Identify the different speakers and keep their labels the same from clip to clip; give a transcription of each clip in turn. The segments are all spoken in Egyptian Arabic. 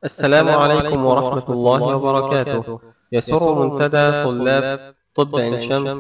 Speaker 1: السلام عليكم ورحمة الله وبركاته يسر منتدى طلاب طب عين شمس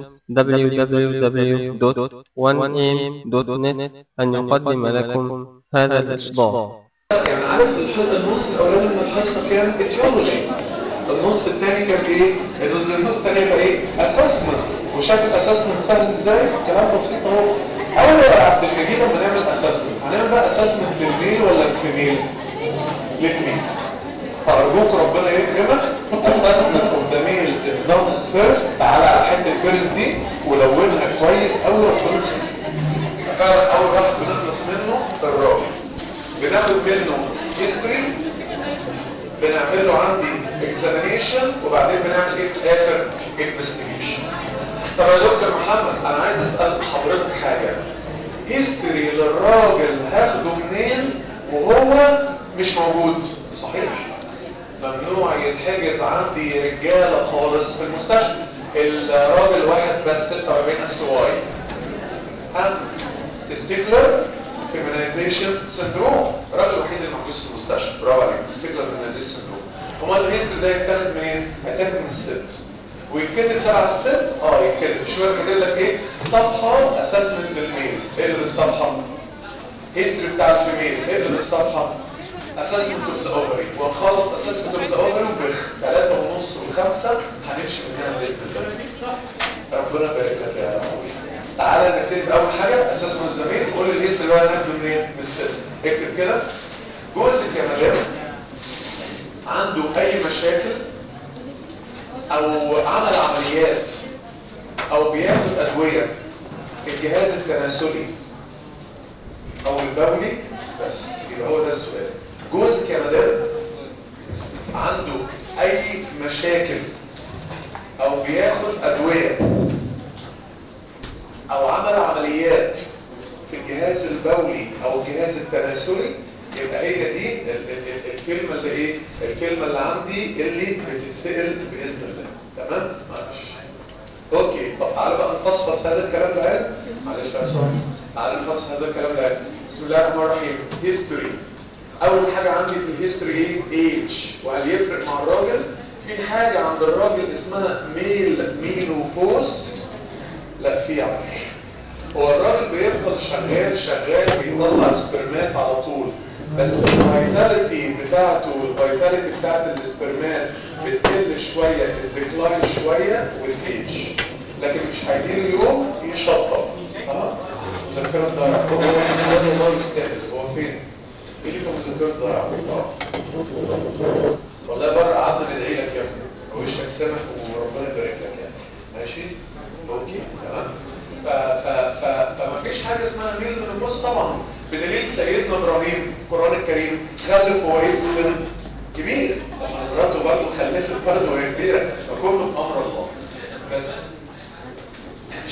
Speaker 1: www.1am.net أن يقدم لكم هذا الإصدار
Speaker 2: يعني عارف الحلقة النص الأولاني من الحصة كان اتيولوجي النص الثاني كان ايه؟ النص النص الثاني كان ايه؟ اسسمنت وشاف الاسسمنت سهل ازاي؟ كلام بسيط اهو اول يا عبد المجيد لما نعمل اسسمنت هنعمل بقى اسسمنت للميل ولا للفيميل؟ للميل فارجوك ربنا يكرمك اسسمنت اوف ذا ميل از دون فيرست تعالى على حته الفيرست دي ولونها كويس قوي ربنا يكرمك فعلا اول واحد بنخلص منه الراجل بناخد منه هيستوري بنعمل له عندي اكزامينيشن وبعدين بنعمل ايه في الاخر انفستيجيشن طب يا دكتور محمد انا عايز اسال حضرتك حاجه هيستوري للراجل هاخده منين وهو مش موجود صحيح ممنوع يتحجز عندي رجاله خالص في المستشفى الراجل واحد بس 46 اس واي تستيكلر فيمينايزيشن سندروم الراجل الوحيد اللي محجوز في المستشفى برافو عليك تستيكلر فيمينايزيشن سندروم امال الهيستوري ده يتاخد منين؟ هيتاخد من الست ويتكتب تبع الست اه يتكتب شويه كاتب لك ايه؟ صفحه اسسمنت للميل ايه اللي بالصفحه؟ هيستوري بتاع الفيميل ايه اللي بالصفحه؟ اسسمنت اوف ذا اوفري ونخلص اسسمنت اوف ذا اوفري وبخ ثلاثة ونص وخمسة هنمشي من هنا باذن الله ربنا يبارك لك يا اخوي تعالى نبتدي باول حاجه اساس الزميل قول لي الاسم بقى ناخده منين من الست اكتب كده جوز الكمالات عنده اي مشاكل او عمل عمليات او بياخد ادويه الجهاز التناسلي او البولي بس يبقى هو ده السؤال جوز الكمالات عنده اي مشاكل او بياخد ادويه او عمل عمليات في الجهاز البولي او الجهاز التناسلي يبقى هي دي ال ال الكلمة اللي ايه الكلمة اللي عندي اللي بتتسأل بإذن الله تمام معلش اوكي طب تعالى بقى نفصفص هذا الكلام الآن معلش يا صاحبي تعالى نفصص هذا الكلام الآن بسم الله الرحمن الرحيم هيستوري اول حاجة عندي في الهيستوري ايه ايج وهل يفرق مع الراجل في حاجة عند الراجل اسمها ميل مينوبوز لا في عمل هو الراجل بيفضل شغال شغال بيطلع سبرمات على طول بس الفيتاليتي بتاعته والفيتاليتي بتاعت السبرمات بتقل شوية بتديكلاين شوية والفيج لكن مش هيجيله يوم يشطب اه مذكرة ضايع هو هو والله يستاهل هو فين؟ ايه اللي في مذكرة ضايع والله بره قعدنا ندعي لك يا ابني وشك سامح وربنا يبارك لك يعني ماشي؟ اوكي تمام ف ف ف فما فيش حاجه اسمها ميل من النص طبعا بدليل سيدنا ابراهيم القران الكريم خلف هو ايه في سن كبير طبعا مراته برضه خلفت برضه وهي كبيره فكله بامر الله بس مش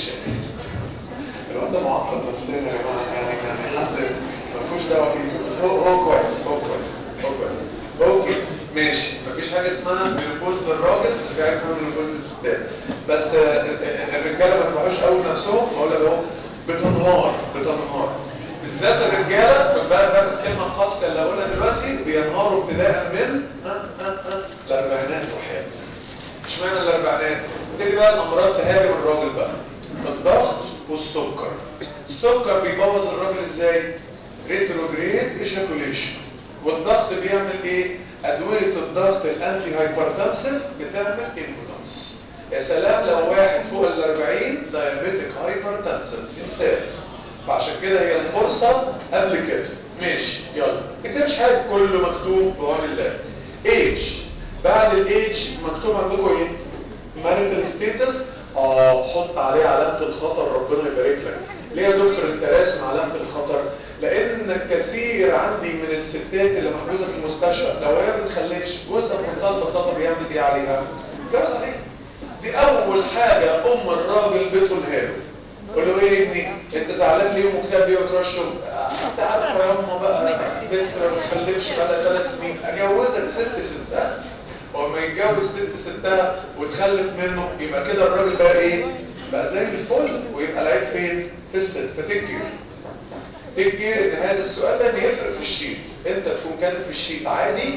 Speaker 2: الواد ده معقد نفسيا يا جماعه يعني يعني حد ما فيهوش دعوه بيه بس هو هو كويس هو كويس هو كويس اوكي ماشي مفيش حاجه اسمها مينوبوز للراجل مفيش حاجه اسمها مينوبوز للستات بس الرجاله ما تبقاش قوي نفسهم بقول لك اهو بتنهار بتنهار بالذات الرجاله خد بالك بقى الكلمه القاسيه اللي هقولها دلوقتي بينهاروا ابتداء من ها ها ها الاربعينات وحياه اشمعنى الاربعينات؟ تيجي بقى الامراض تهاجم الراجل بقى الضغط والسكر السكر بيبوظ الراجل ازاي؟ ريتروجريد ايجاكوليشن والضغط بيعمل ايه؟ ادويه الضغط الانتي هايبرتنسيف بتعمل انبوتنس يا سلام لو واحد فوق ال 40 دايابيتك هايبرتنسيف انسان فعشان كده هي الفرصه قبل كده ماشي يلا ما تكتبش حاجه كله مكتوب بعون الله ايج بعد الايج مكتوب عندكم ايه؟ ماريتال ستيتس اه حط عليه علامه الخطر ربنا يبارك لك ليه يا دكتور انت راسم علامه الخطر؟ لان كثير عندي من الستات اللي محجوزه في المستشفى لو هي ما بتخليش جوزها بمنتهى البساطه بيعمل ايه عليها؟ يتجوز عليها دي اول حاجه ام الراجل بتقولها له قول له ايه يا ابني انت زعلان ليه ومكتئب ليه وتروح الشغل انت عارفه يا امه بقى بنت ما بتخلفش بقى ثلاث سنين اجوزك ست ستات ولما يتجوز ست ستات وتخلف منه يبقى كده الراجل بقى ايه بقى زي الفل ويبقى العيب فين في الست فتكر تكر ان هذا السؤال ده يفرق في الشيت انت تكون كاتب في الشيت عادي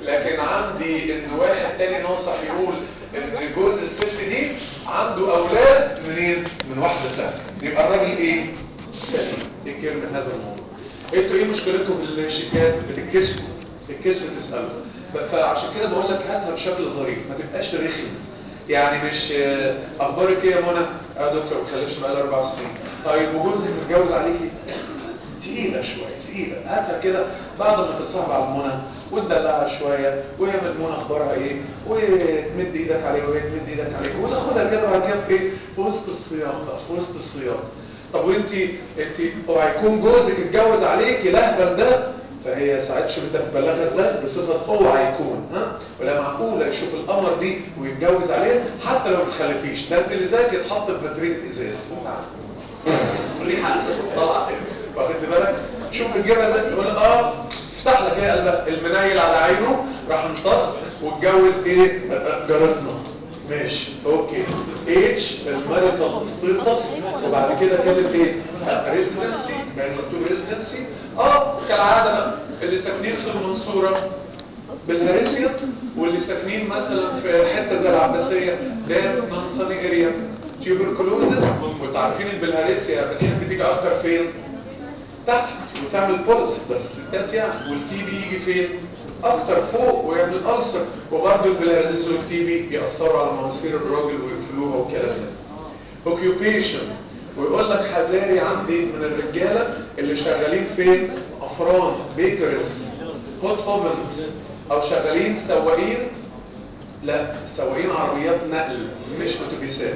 Speaker 2: لكن عندي ان واحد تاني ناصح يقول ان جوز الست دي عنده اولاد منين من واحده ثانيه يبقى الراجل ايه سليم ايه كلمه هذا الموضوع انتوا ايه مشكلتكم في الشيكات بتتكسفوا تتكسفوا تسالوا فعشان كده بقول لك هاتها بشكل ظريف ما تبقاش رخم يعني مش اخبارك ايه يا منى يا دكتور ما تخلفش بقالي اربع سنين طيب وجوزك متجوز عليكي تقيلة شوية تقيلة هاتها كده بعد ما تتصاحب على المنى وتدلعها شوية وهي مجنونة اخبارها ايه وتمد ايدك عليه وهي تمد ايدك عليه وتاخدها كده بعد كده في ايه في وسط السياق بقى في وسط السياق طب وانت انت اوعى يكون جوزك اتجوز عليكي لهبل ده فهي ساعات شوف انت بتبلغها ازاي بصفه اوعى يكون ها ولا معقوله يشوف القمر دي ويتجوز عليها حتى لو ما تخلفيش ده انت اللي زيك يتحط في بطريق ازاز الريحه اساسا طالعه واخد بالك شوف بتجيبها ازاي تقول اه افتح لك ايه قلبك المنيل على عينه راح امتص واتجوز ايه جارتنا ماشي اوكي اتش الماريتال ستيتس وبعد كده كانت ايه ريزيدنسي يعني مكتوب ريزيدنسي اه كالعاده بقى اللي ساكنين في المنصوره بالهارسيا واللي ساكنين مثلا في حته زي العباسيه ده نانساني اريا تيوبركلوزس وانتوا عارفين البلهارسيا بتحب تيجي اكتر فين تحت وتعمل بولس ده في الستات يعني والتي بي يجي فين اكتر فوق ويعمل الالسر وبرضه البلهارسيس والتي بي بيأثروا على مواسير الراجل ويقفلوها والكلام ده اوكيوبيشن ويقول لك حذاري عندي من الرجاله اللي شغالين فين افران بيكرز هوت اوفنز او شغالين سواقين لا سواقين عربيات نقل مش اتوبيسات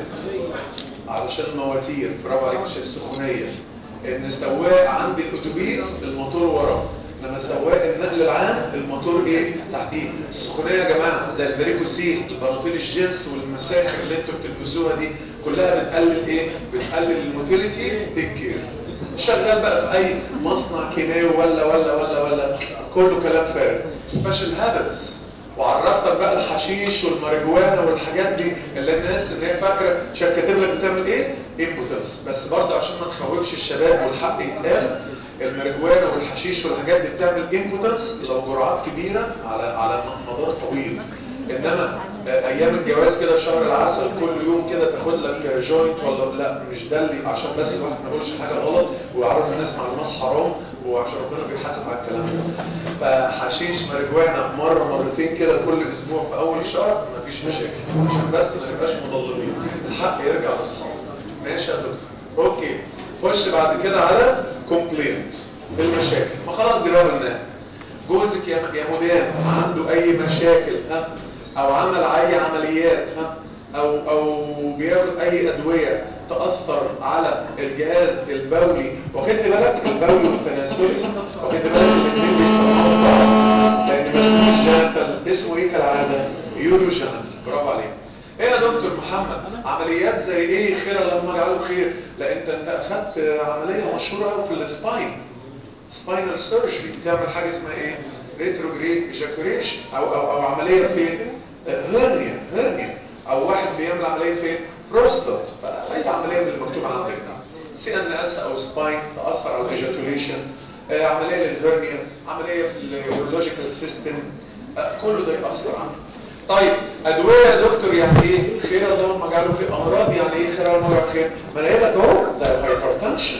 Speaker 2: علشان المواتير برافو عليك عشان السخونيه ان سواق عندي الاتوبيس الموتور وراه لما سواق النقل العام الموتور ايه تحتيه السخونيه يا جماعه زي البريكوسين البناطيل الجنس والمساخر اللي انتوا بتلبسوها دي كلها بتقلل ايه بتقلل الموتيليتي تكير شغال بقى في اي مصنع كيماوي ولا ولا ولا ولا كله كلام فارغ سبيشال هابتس وعرفتك بقى الحشيش والماريجوانا والحاجات دي اللي الناس اللي هي فاكره شايف كاتب لك بتعمل ايه امبوتنس بس برضه عشان ما نخوفش الشباب والحق يتقال الماريجوانا والحشيش والحاجات دي بتعمل امبوتنس لو جرعات كبيره على على مدار طويل انما ايام الجواز كده شهر العسل كل يوم كده تاخد لك جوينت ولا لا مش ده اللي عشان بس الواحد ما يقولش حاجه غلط ويعرف الناس معلومات حرام وعشان ربنا بيحاسب على الكلام ده فحشيش ماريجوانا مره مرتين كده كل اسبوع في اول شهر مفيش مشاكل عشان بس ما نبقاش مضللين الحق يرجع لاصحابه ماشي يا دكتور اوكي خش بعد كده على كومبلينت المشاكل ما خلاص دي بقى قلناها جوزك يا يا مدام عنده اي مشاكل ها او عمل اي عمليات ها او او بياخد اي ادويه تاثر على الجهاز البولي واخد بالك البولي والتناسلي واخد بالك الاثنين بيسمعوا بعض لان مسموش جانتل اسمه ايه كالعاده يورو جانتل برافو عليك ايه يا دكتور محمد عمليات زي ايه خير اللهم اجعله خير لا انت انت اخدت عمليه مشهوره قوي في السباين سباينال سيرجري بتعمل حاجه اسمها ايه ريتروجريد ايجاكوليشن او او او عمليه فين هيرنيا هيرنيا او واحد بيعمل عمليه فين بروستات اي عمليه من المكتوب عندك سي ان اس او سباين تاثر على الايجاكوليشن عمليه للهيرنيا عمليه في اليورولوجيكال سيستم كله ده ياثر عندك طيب ادويه يا دكتور يعني ايه خير اللهم اجعله خير امراض يعني ايه خير اللهم اجعله خير ما انا قايل لك اهو زي الهايبرتنشن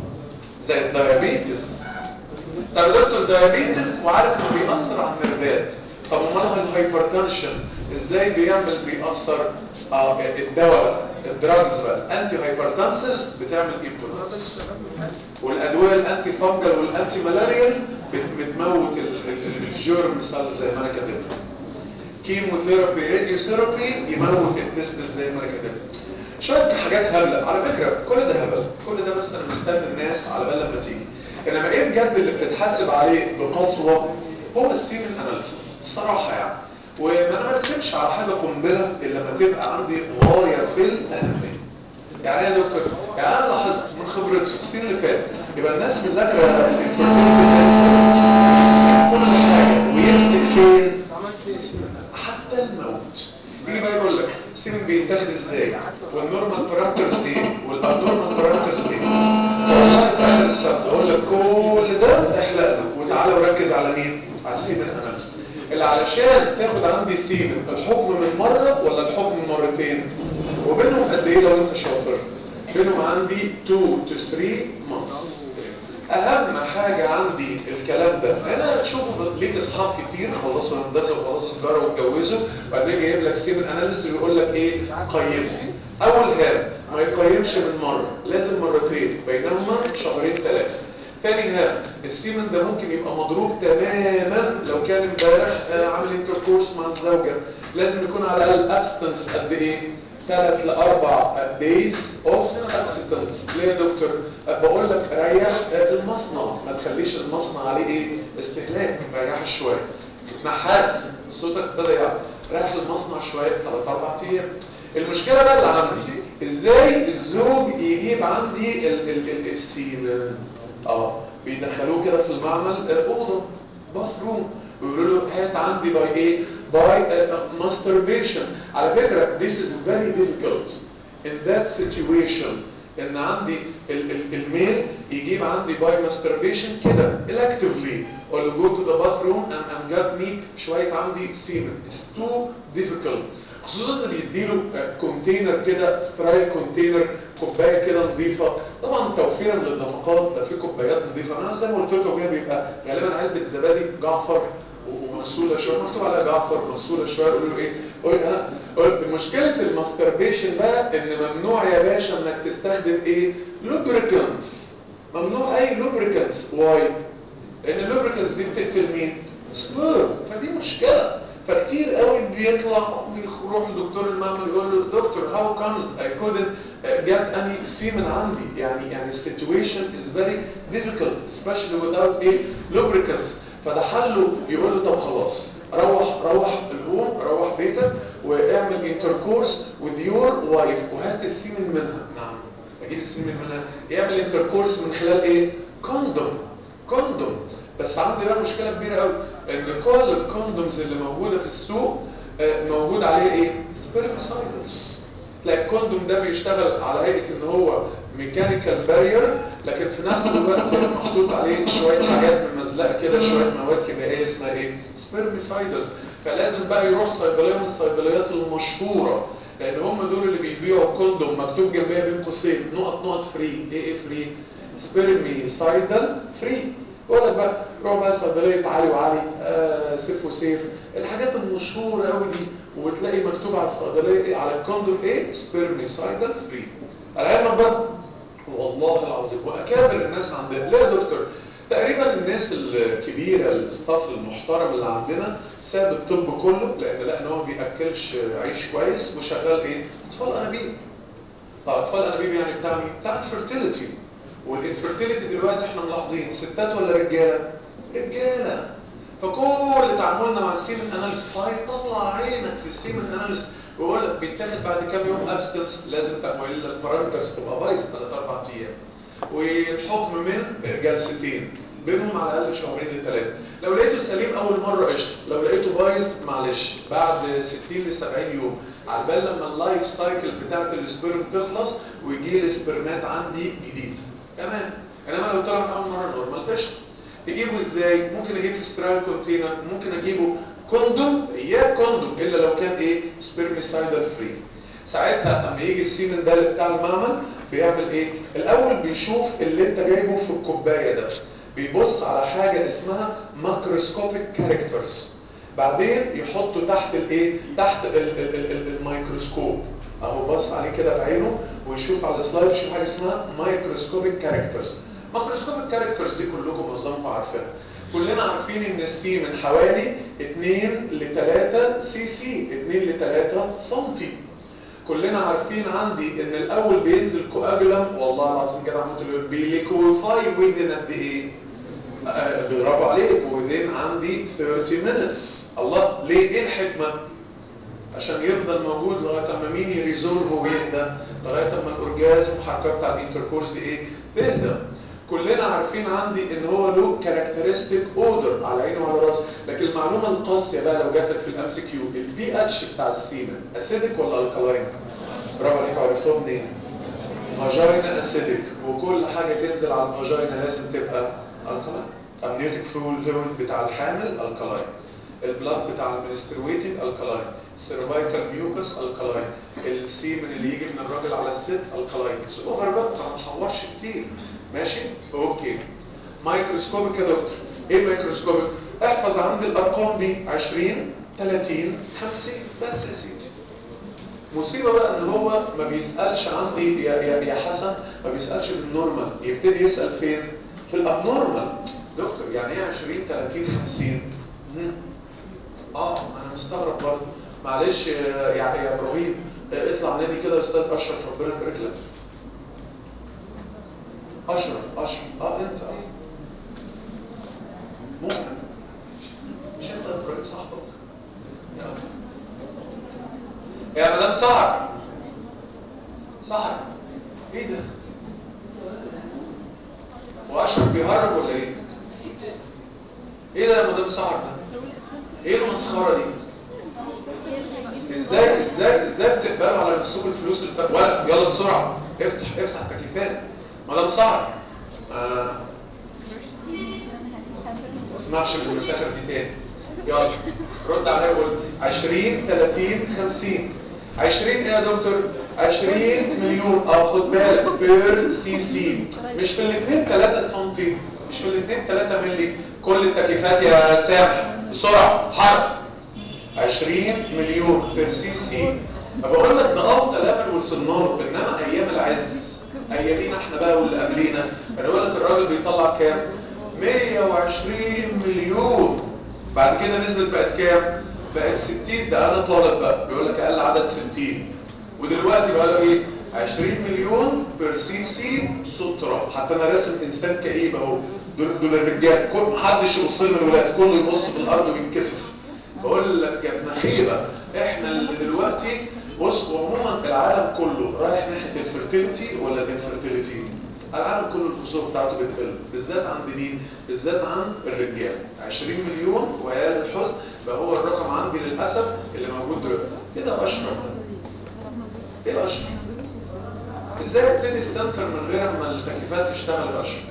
Speaker 2: زي الدايابيتس طب يا دكتور دايابيتس وعارف انه بيأثر على النرفات طب امال الهايبرتنشن ازاي بيعمل بيأثر اه الدواء الدراجز بقى الانتي هايبرتنسز بتعمل ايبولانس والادويه الانتي فانجل والانتي مالاريال بتموت الجيرم سيلز زي ما انا كاتبها كيموثيرابي راديو ثيرابي يموت التستس زي ما انا كاتبها شويه حاجات هبله على فكره كل ده هبل كل ده بس انا مستني الناس على بال لما تيجي انما ايه بجد اللي بتتحاسب عليه بقسوه هو السيمن اناليسيس الصراحه يعني وما انا ما برسمش على حاجه قنبله الا لما تبقى عندي غايه في الاهميه يعني يا دكتور يعني انا لاحظت من خبرتي في السنين اللي فاتت يبقى الناس مذاكره كل حاجه ويمسك فين حتى الموت يجي بقى يقول لك السيمن بيتاخد ازاي والنورمال بارامترز ايه والابنورمال بارامترز ايه والله في اخر السنه اقول لك كل ده احلق له وتعالى وركز على مين على السيمن اناليسيس اللي علشان تاخد عندي سيمن الحكم من مرة ولا الحكم من مرتين وبينهم قد ايه لو انت شاطر بينهم عندي 2 to 3 months اهم حاجة عندي الكلام ده انا شوفوا ليك اصحاب كتير خلصوا هندسة وخلصوا تجارة واتجوزوا بعدين جايب لك سيمن اناليسيس ويقول لك ايه قيمه اول هام ما يقيمش من مرة لازم مرتين بينهما شهرين ثلاثة تاني هام السيمن ده ممكن يبقى مضروب تماما لو كان امبارح آه، عامل انتركورس مع الزوجة لازم يكون على الاقل ابستنس قد ايه ثلاث لاربع دايز اوف ابستنس ليه يا دكتور آه، بقول لك ريح آه، المصنع ما تخليش المصنع عليه ايه استهلاك ريحه شويه نحاس صوتك ابتدى يعلى ريح المصنع شويه ثلاث اربع ايام المشكله بقى اللي عندي ازاي الزوج يجيب عندي ال ال ال السيمن اه بيدخلوه كده في المعمل آه، اوضه باث روم ويقولوا له هات عندي باي ايه باي masturbation على فكره this is very difficult in that situation ان عندي ال ال الميل يجيب عندي باي masturbation كده electively or go to the bathroom and, and get me شويه عندي semen it's too difficult خصوصا ان بيديله كونتينر كده سترايل كونتينر كوبايه كده نظيفه طبعا توفيرا للنفقات ده في كوبايات نظيفه انا زي ما قلت لكم هي بيبقى غالبا علبه زبادي جعفر ومغسوله شويه مكتوب عليها جعفر مغسوله شويه يقولوا له ايه قول ها قول مشكله الماستربيشن بقى ان ممنوع يا باشا انك تستخدم ايه لوبريكانس ممنوع اي لوبريكانس واي لان اللوبريكانس دي بتقتل مين سبيرم فدي مشكله فكتير قوي بيطلع بيروح لدكتور المعمل يقول له دكتور هاو كامز اي couldn't get any semen عندي يعني يعني situation is very difficult especially without a lubricants فده حله يقول له طب خلاص روح روح الهوم روح بيتك واعمل انتركورس with your wife وهات السيمن منها نعم اجيب السيمن منها يعمل انتركورس من خلال ايه كوندوم كوندوم بس عندي بقى مشكله كبيره قوي ان كل الكوندومز اللي موجوده في السوق آه، موجود عليه ايه سبيرمسايدلز تلاقي الكوندوم ده بيشتغل على هيئه ان هو ميكانيكال بارير لكن في نفس الوقت محطوط عليه شويه حاجات ممزلقه كده شويه مواد كيميائيه اسمها ايه سبيرمسايدلز فلازم بقى يروح صيدليه من الصيدليات المشهوره لان هم دول اللي بيبيعوا كوندوم مكتوب جنبها بين قوسين نقط نقط فري ايه ايه فري سبيرميسايدل فري يقول لك بقى روح بقى صيدليه علي وعلي آه سيف وسيف الحاجات المشهوره قوي دي وتلاقي مكتوب على الصيدليه ايه على الكوندوم ايه سبيرميسايدل فري على علمك بقى والله العظيم واكابر الناس عندنا ليه يا دكتور تقريبا الناس الكبيره الستاف المحترم اللي عندنا ساب الطب كله لان لا ان هو ما بياكلش عيش كويس وشغال ايه اطفال انابيب طب اطفال انابيب يعني بتاع مين بتاع الفيرتيليتي والانفيرتيليتي دلوقتي احنا ملاحظين ستات ولا رجاله رجاله فكل تعاملنا مع السيمن اناليس هيطلع عينك في السيمن اناليس ويقول لك بيتاخد بعد كام يوم ابستنس لازم تقوي البارامترز تبقى بايظه ثلاث اربع ايام والحكم من جلستين بينهم على الاقل شهرين لثلاثه لو لقيته سليم اول مره قشطه لو لقيته بايظ معلش بعد 60 ل 70 يوم على بال لما اللايف سايكل بتاعت السبيرم تخلص ويجي لي سبرمات عندي جديد تمام انما لو طلع من اول مره نورمال قشطه تجيبه ازاي ممكن اجيب سترايل كونتينر ممكن اجيبه كوندوم اياه كوندوم الا لو كان ايه سبيرميسايدال فري ساعتها اما يجي السيمن ده اللي بتاع المعمل بيعمل ايه الاول بيشوف اللي انت جايبه في الكوبايه ده بيبص على حاجه اسمها ماكروسكوبيك كاركترز بعدين يحطه تحت الايه تحت ال ال ال ال الميكروسكوب اهو بص عليه كده بعينه ويشوف على السلايد يشوف حاجه اسمها مايكروسكوبيك كاركترز ماكروسكوبيك كاركترز دي كلكم معظمكم عارفينها كلنا عارفين ان السي من حوالي 2 ل 3 سي سي 2 ل 3 سنتي كلنا عارفين عندي ان الاول بينزل كواجولم والله العظيم كده عملت له بيليكوفاي ويدن قد ايه آه، برافو عليك وذين عندي 30 minutes الله ليه ايه الحكمه عشان يفضل موجود لغايه اما مين يريزولف ويهدى لغايه اما الاورجازم الحركه بتاع الانتركورس دي ايه تهدى كلنا عارفين عندي ان هو له كاركترستيك اودر على عينه وعلى راسه لكن المعلومه القاسيه بقى لو جات لك في الام سي كيو البي اتش بتاع السيمن اسيدك ولا الكلاين برافو عليك عرفتهم منين فاجينا اسيدك وكل حاجه تنزل على الفاجينا لازم تبقى الكلاين امنيوتيك فلويد بتاع الحامل الكلاين البلاد بتاع المنسترويتنج الكلاين السيرفايكال ميوكس الكلاين السيمن اللي يجي من الراجل على الست الكلاين اوفر بقى ما تحورش كتير ماشي اوكي مايكروسكوبيك يا دكتور ايه مايكروسكوبيك احفظ عندي الارقام دي 20 30 50 بس يا سيدي مصيبه بقى ان هو ما بيسالش عندي يا يا يا حسن ما بيسالش بالنورمال يبتدي يسال فين في الابنورمال دكتور يعني ايه 20 30 50 مم. اه انا مستغرب برضه معلش يا يا ابراهيم اطلع نادي كده يا استاذ اشرف ربنا يبارك لك اشرف اشرف اه انت اه ممكن مش انت ابراهيم صاحبك يا مدام سعد سعد ايه ده واشرف بيهرب ولا ايه ايه ده يا مدام سعد ده ايه المسخره دي ازاي ازاي ازاي بتقبلوا على نفسكم الفلوس اللي بتاع ولا يلا بسرعه افتح افتح التكييفات مدام سعد آه. ما اسمعش من المساخر دي تاني يلا رد عليا وقول 20 30 50 20 ايه يا دكتور 20 مليون اه خد بالك بير سي سي مش في الاثنين 3 سم مش في الاثنين 3 مللي كل التكييفات يا سامح بسرعه حرب 20 مليون بير سي سي فبقول لك ده افضل ليفل وصلنا له انما ايام العز ايامينا احنا بقى واللي قبلينا انا بقول لك الراجل بيطلع كام 120 مليون بعد كده نزلت بقت كام بقت 60 ده انا طالب بقى بيقول لك اقل عدد 60 ودلوقتي بقى له ايه 20 مليون بير سي سي سترة حتى انا راسم انسان كئيب اهو دول دول الرجال كل محدش يبص لي من الولاد كله يبص في الارض وينكسف بقول لك يا ابن خيبه احنا اللي دلوقتي بص عموما العالم كله رايح ناحيه الفيرتيليتي ولا الانفيرتيليتي العالم كله الخصوص بتاعته بتقل بالذات عند مين بالذات عند الرجال 20 مليون وعيال الحزن بقى هو الرقم عندي للاسف اللي موجود دلوقتي ايه ده اشرف ده ايه اشرف ازاي ابتدي السنتر من غير ما التكييفات تشتغل يا اشرف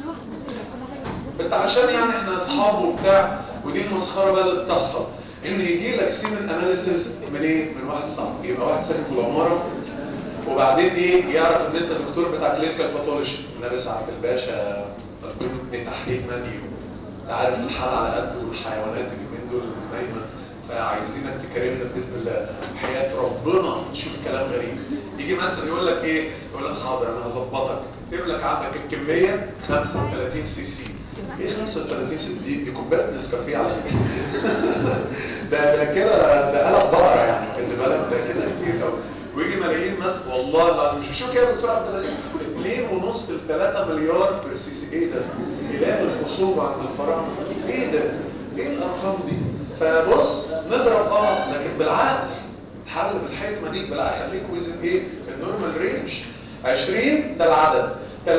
Speaker 2: انت عشان يعني احنا اصحاب وبتاع ودي المسخره بقى اللي بتحصل ان يجي لك سيمن اناليسيس من ايه من واحد صاحبي يبقى واحد ساكن في العماره وبعدين ايه يعرف ان انت دكتور بتاع كلينيكال باثولوجي النبي سعد الباشا مكتوب ابن تحليل مني انت عارف الحال على قد والحيوانات اليومين دول دايما فعايزينك تكرمنا باذن الله حياه ربنا تشوف كلام غريب يجي مثلا يقول لك ايه يقول لك حاضر انا هظبطك يكتب لك عندك الكميه 35 سي سي ايه 35 سي دي دي كوبايه نسكافيه على فكره ده ده كده ده قلب بقره يعني خلي بالك ده كده كتير قوي ويجي ملايين ناس والله العظيم مش شو كده يا دكتور عبد العزيز 2 ونص ل 3 مليار بير سي سي ايه ده؟ اله الخصوبه عند الفراعنه ايه ده؟ ايه الارقام دي؟ فبص نضرب اه لكن بالعقل حل بالحكمه دي بالعقل خليك وزن ايه؟ النورمال رينج 20 ده العدد 30%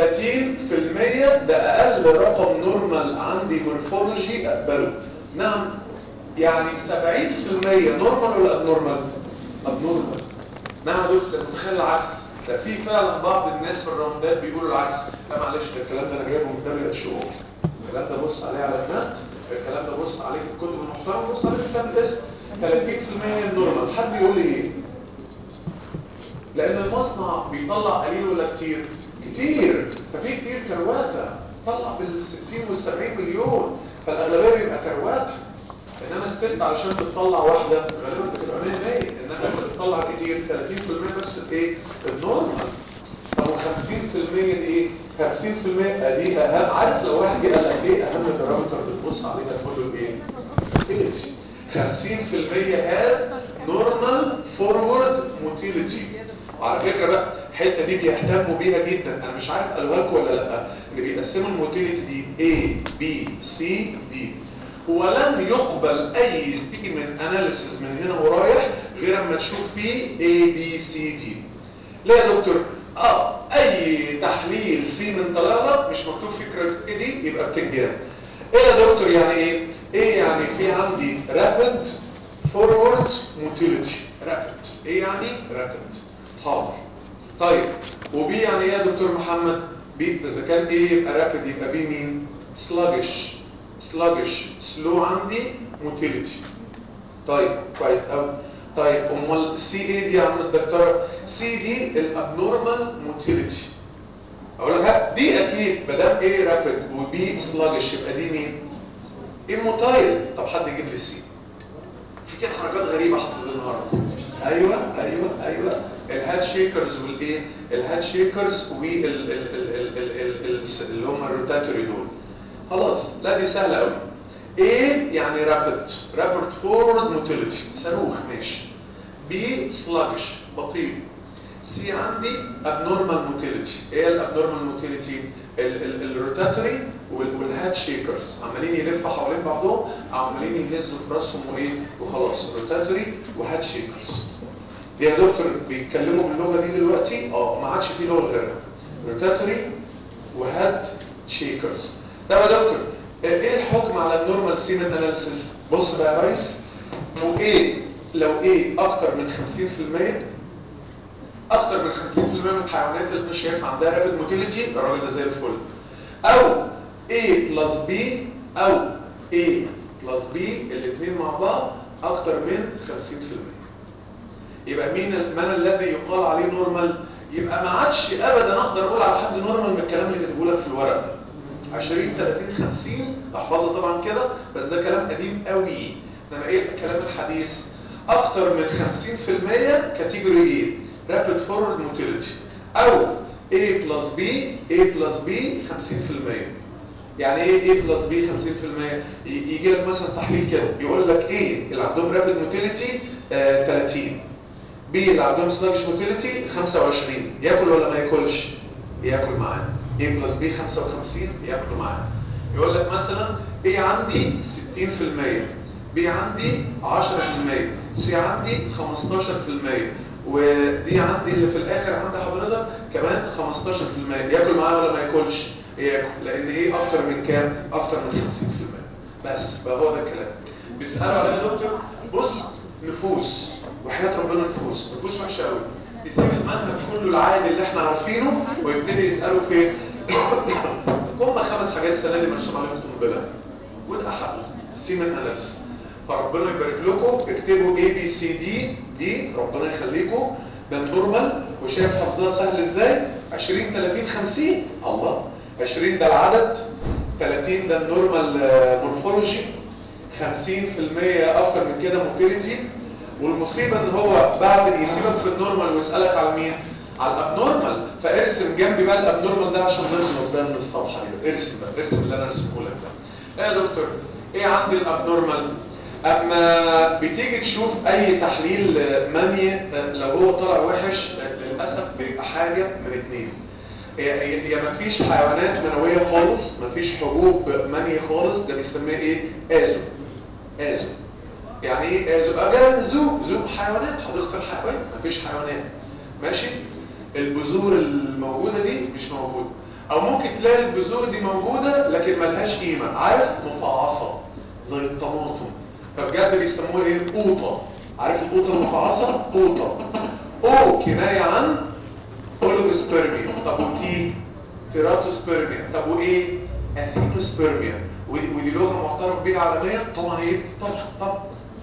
Speaker 2: ده اقل رقم نورمال عندي مورفولوجي اقبله نعم يعني 70% نورمال ولا ابنورمال؟ ابنورمال نعم دول ده متخيل العكس ده في فعلا بعض الناس في الراوندات بيقولوا العكس لا معلش ده الكلام ده انا جايبه من دبليو اتش او الكلام ده بص عليه على النت الكلام ده بص عليه في الكتب المحترمه بص عليه في كتاب الاسم 30% نورمال حد يقول لي ايه لان المصنع بيطلع قليل ولا كتير كتير ففي كتير كرواتة طلع بال 60 وال 70 مليون فالاغلبيه بيبقى كرواتة انما الست علشان بتطلع واحده غالبا بتبقى 100 100 انما انت بتطلع كتير 30% بس ايه النورمال طب و50% دي ايه 50% دي اهم عارف لو واحد جه قال لك ايه اهم بارامتر بتبص عليه ده كله ايه موتيليتي 50% هاز نورمال فورورد موتيليتي وعلى فكره بقى الحته دي بيهتموا بيها جدا انا مش عارف قالوها لكم ولا لا اللي بيقسموا الموتيليتي دي A B C D ولن يقبل اي من اناليسيس من هنا ورايح غير اما تشوف فيه A B C D ليه يا دكتور اه اي تحليل سي من طلالة مش مكتوب فيه كريتيكي دي يبقى بتنجان ايه يا دكتور يعني ايه ايه يعني في عندي رابد فورورد موتيليتي رابد ايه يعني رابد حاضر طيب وبي يعني ايه يا دكتور محمد بي اذا كان ايه يبقى رابد يبقى بي مين سلاجش سلاجش سلو عندي موتيليتي طيب كويس قوي طيب امال سي ايه دي يا عم الدكتوره سي دي الابنورمال موتيليتي اقول لك ها، دي اكيد ما دام ايه رابيد وبي سلاجش يبقى دي مين الموتايل طب حد يجيب لي سي في كده حركات غريبه حصلت النهارده ايوه ايوه ايوه الهاد شيكرز والايه الهاد شيكرز وال ال- ال- ال- ال- ال- ال- اللي هم الروتاتوري دول خلاص لا دي سهله قوي ايه يعني رابيد رابيد فورورد موتيليتي صاروخ ماشي بي سلاجش بطيء سي عندي abnormal motility ايه الابنورمال موتيليتي الروتاتوري والهاد شيكرز عمالين يلفوا حوالين بعضهم عمالين يهزوا في راسهم وايه وخلاص روتاتوري وهاد شيكرز دي يا دكتور بيتكلموا باللغه دي دلوقتي اه ما عادش في لغه غيرها روتاتوري وهاد شيكرز طب يا دكتور ايه الحكم على النورمال سيمن اناليسيس بص بقى يا ريس لو ايه لو ايه اكتر من 50% اكتر من 50% من الحيوانات اللي مش شايف عندها رابد موتيليتي الراجل ده زي الفل او A بلس B او A بلس B الاثنين مع بعض اكتر من 50% يبقى مين من الذي يقال عليه نورمال يبقى ما عادش ابدا اقدر اقول على حد نورمال من الكلام اللي كاتبه لك في الورق 20 30 50 احفظها طبعا كده بس ده كلام قديم قوي انما ايه الكلام الحديث اكتر من 50% كاتيجوري ايه رابid فورورد موتيليتي او A بلس B A بلس B 50% يعني ايه A بلس B 50% ي- يجي لك مثلا تحليل كده يقول لك ايه اللي عندهم رابid موتيليتي 30 B اللي عندهم سلاجش موتيليتي 25 ياكل ولا ما ياكلش ياكل معاه A بلس B 55 ياكلوا معاه يقول لك مثلا A عندي 60% B عندي 10% C عندي 15% ودي عندي اللي في الاخر عند حضرتك كمان 15% ياكل معاه ولا ما ياكلش ياكل لان ايه اكتر من كام اكتر من 50% بس بقى هو ده الكلام بيسالوا على يا دكتور بص نفوس وحياه ربنا نفوس نفوس وحشه قوي يسيب المنهج كله العادي اللي احنا عارفينه ويبتدي يسالوا فين هم خمس حاجات السنه دي مرسوم عليهم قنبله وده احدهم سيمن اناليس فربنا يبارك لكم اكتبوا اي بي سي دي دي ربنا يخليكم ده النورمال وشايف حفظها سهل ازاي 20 30 50 الله 20 ده العدد 30 ده النورمال مورفولوجي 50% اكتر من كده موتيليتي والمصيبه ان هو بعد يسيبك في النورمال ويسالك على مين على الابنورمال فارسم جنبي بقى الابنورمال ده عشان نخلص بقى من الصفحه دي ارسم بقى ارسم اللي انا ارسمه لك ده ايه يا دكتور ايه عندي الابنورمال اما بتيجي تشوف اي تحليل مني لو هو طلع وحش للاسف بيبقى حاجه من اتنين يا يا مفيش حيوانات منويه خالص مفيش حبوب مني خالص ده بيسميه ايه ازو ازو يعني ايه ازو اجل زو زو حيوانات حديقه الحيوان مفيش حيوانات ماشي البذور الموجوده دي مش موجوده او ممكن تلاقي البذور دي موجوده لكن ملهاش قيمه عارف مفعصه زي الطماطم فبجد بيسموها ايه قوطه عارف القوطه المفعصه قوطه او كنايه عن اولوجوسبيرميا طب وتي تيراتوسبيرميا طب وايه اثينوسبيرميا ودي ودي لغه معترف بيها عالميا طبعا ايه طبعا طبعا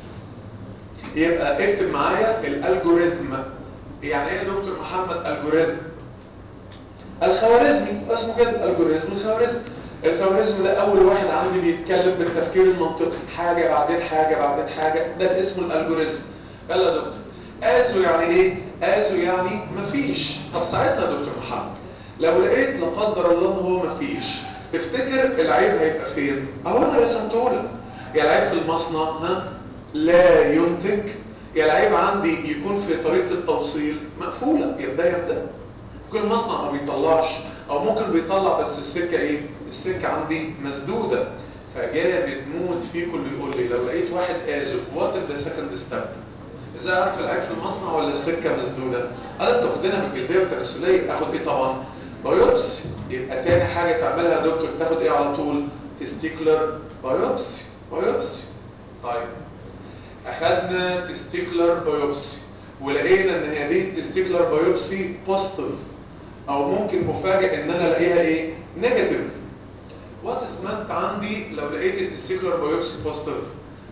Speaker 2: يبقى اكتب معايا الالجوريثم يعني ايه يا دكتور محمد الجوريثم الخوارزمي اسمه كده الجوريثم الخوارزمي الخوارزمي ده اول واحد عندي بيتكلم بالتفكير المنطقي حاجه بعدين حاجه بعدين حاجه ده اسمه الالجوريثم يلا يا دكتور ازو يعني ايه ازو يعني مفيش طب ساعتها يا دكتور محمد لو لقيت لا قدر الله ان هو مفيش تفتكر العيب هيبقى فين اهو انا رسمته لك يا العيب في المصنع ها لا ينتج يا العيب عندي يكون في طريقه التوصيل مقفوله يا ده يا ده كل مصنع ما بيطلعش او ممكن بيطلع بس السكه ايه السكه عندي مسدوده فجاء بتموت فيكم اللي يقول لي لو لقيت واحد ازو وات ذا سكند ستيب ازاي اعرف العيب في المصنع ولا السكه مسدوده انا انت واخدينها بالجلديه والتناسليه اخد ايه طبعا بايوبسي يبقى تاني حاجه تعملها يا دكتور تاخد ايه على طول تستيكلر بايوبسي بايوبسي طيب اخدنا تستيكلر بايوبسي ولقينا ان هذه التستيكلر بايوبسي بوزيتيف او ممكن مفاجئ ان انا الاقيها ايه نيجاتيف وات اسمنت عندي لو لقيت التستيكلر بايوبسي بوزيتيف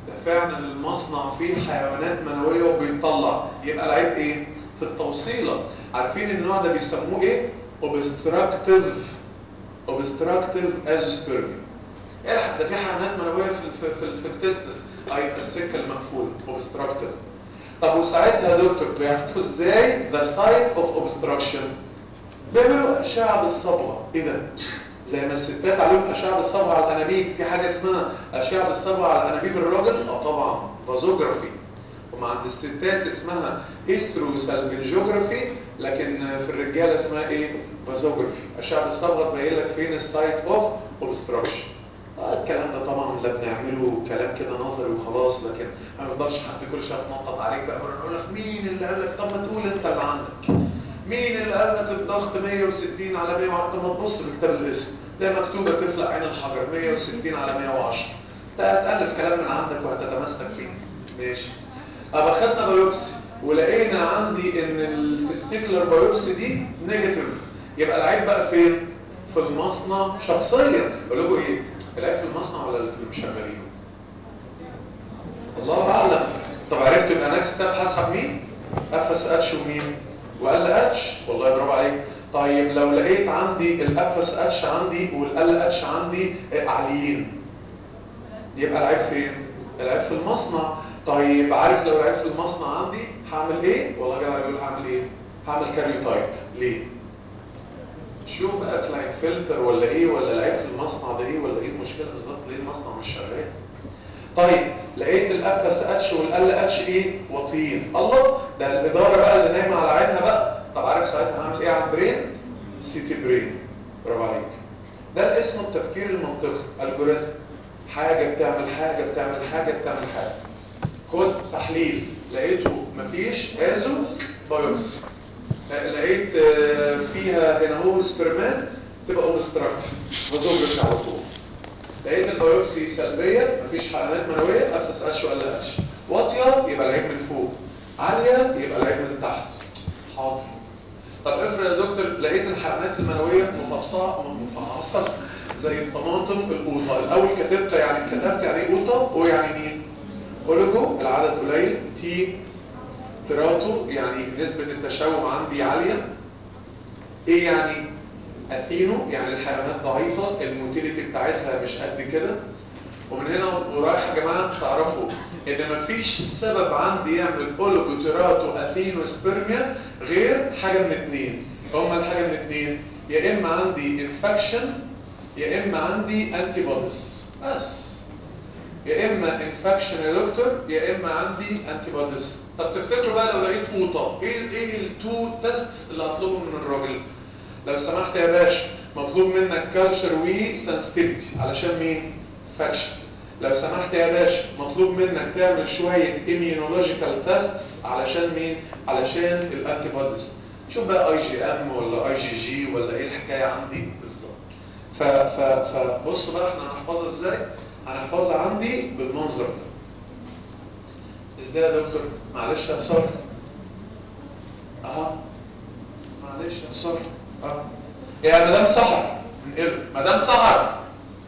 Speaker 2: ده فعلا المصنع فيه حيوانات منويه وبيطلع يبقى العيب ايه في التوصيله عارفين النوع ده بيسموه ايه obstructive obstructive azoospermia الحق ده في حيوانات منويه في في في, في التستس هيبقى السكه المقفوله obstructive طب وساعتها يا دكتور بيعرفوا ازاي the site of obstruction بيعملوا اشعه بالصبغه ايه ده زي ما الستات عليهم اشعه بالصبغه على الانابيب في حاجه اسمها اشعه بالصبغه على الانابيب الراجل اه طبعا فازوجرافي ومع عند الستات اسمها هيستروسالفنجوجرافي لكن في الرجاله اسمها ايه فازوجرافي اشعه بالصبغه تبين لك فين السايت اوف اوبستراكشن آه الكلام ده طبعا لا بنعمله كلام كده نظري وخلاص لكن ما بيفضلش حد كل شويه يتنطط عليك بقى مره يقول لك مين اللي قال لك طب ما تقول انت اللي عندك مين اللي قال لك الضغط 160 على 100 طب ما تبص في كتاب الاسم ده مكتوبه تفلق عين الحجر 160 على 110 انت هتالف كلام من عندك وهتتمسك فيه ماشي ابقى خدنا بايوبسي ولقينا عندي ان التستيكلر بايوبسي دي نيجاتيف يبقى العيب بقى فين في المصنع شخصيا بقول لكم ايه العيب في المصنع ولا اللي في المشغلين الله اعلم طب عرفت يبقى نكست ستيب هسحب مين افس اتش ومين وقال اتش والله برافو عليك طيب لو لقيت عندي الافس اتش عندي والال اتش عندي عاليين يبقى العيب فين العيب في المصنع طيب عارف لو العيب في المصنع عندي هعمل ايه والله جدع يقول هعمل ايه هعمل كاريوتايب ليه شوف بقى كلاين فلتر ولا ايه ولا العيب في المصنع ده ايه ولا ايه المشكله بالظبط ليه المصنع مش شغال طيب لقيت الافس اتش والال اتش ايه واطيين الله ده الاداره بقى اللي نايمه على عينها بقى طب عارف ساعتها هعمل ايه على البرين سيتي برين برافو عليك ده اسمه التفكير المنطقي الجوريثم حاجه بتعمل حاجه بتعمل حاجه بتعمل حاجه خد تحليل لقيته مفيش ازو بايوبسي لقيت فيها هنا هو سبرمان تبقى اوبستراكتيف وزوجرس على طول لقيت البيوبسي سلبيه مفيش حيوانات منويه افس اتش ولا اتش واطيه يبقى العيب من فوق عاليه يبقى العيب من تحت حاضر طب افرض يا دكتور لقيت الحيوانات المنويه مفصله مفعصه زي الطماطم القوطه الاول كتبت يعني كتبت يعني ايه قوطه ويعني مين اوليجو العدد قليل تي تراتو يعني نسبه التشوه عندي عاليه ايه يعني اثينو يعني الحيوانات ضعيفة الموتيليتي بتاعتها مش قد كده ومن هنا ورايح يا جماعة تعرفوا ان مفيش سبب عندي يعمل اولوجوتيراتو اثينو سبرميا غير حاجة من اتنين هما الحاجة من اتنين يا اما عندي انفكشن يا اما عندي انتي بوديز بس يا اما انفكشن يا دكتور يا اما عندي انتي بوديز طب تفتكروا بقى لو لقيت قوطه ايه ايه التو تيستس اللي هطلبهم من الراجل لو سمحت يا باشا مطلوب منك كالتشر وسنسيتيفيتي علشان مين فاكشن لو سمحت يا باشا مطلوب منك تعمل شويه immunological tests علشان مين علشان الانتي بوديز شوف بقى اي جي ام ولا اي جي جي ولا ايه الحكايه عندي بالظبط ف ف فبص بقى احنا هنحفظها ازاي هنحفظها عندي بالمنظر ده ازاي يا دكتور معلش يا ساره اه معلش يا ساره اه يا مدام سحر انقل مدام سحر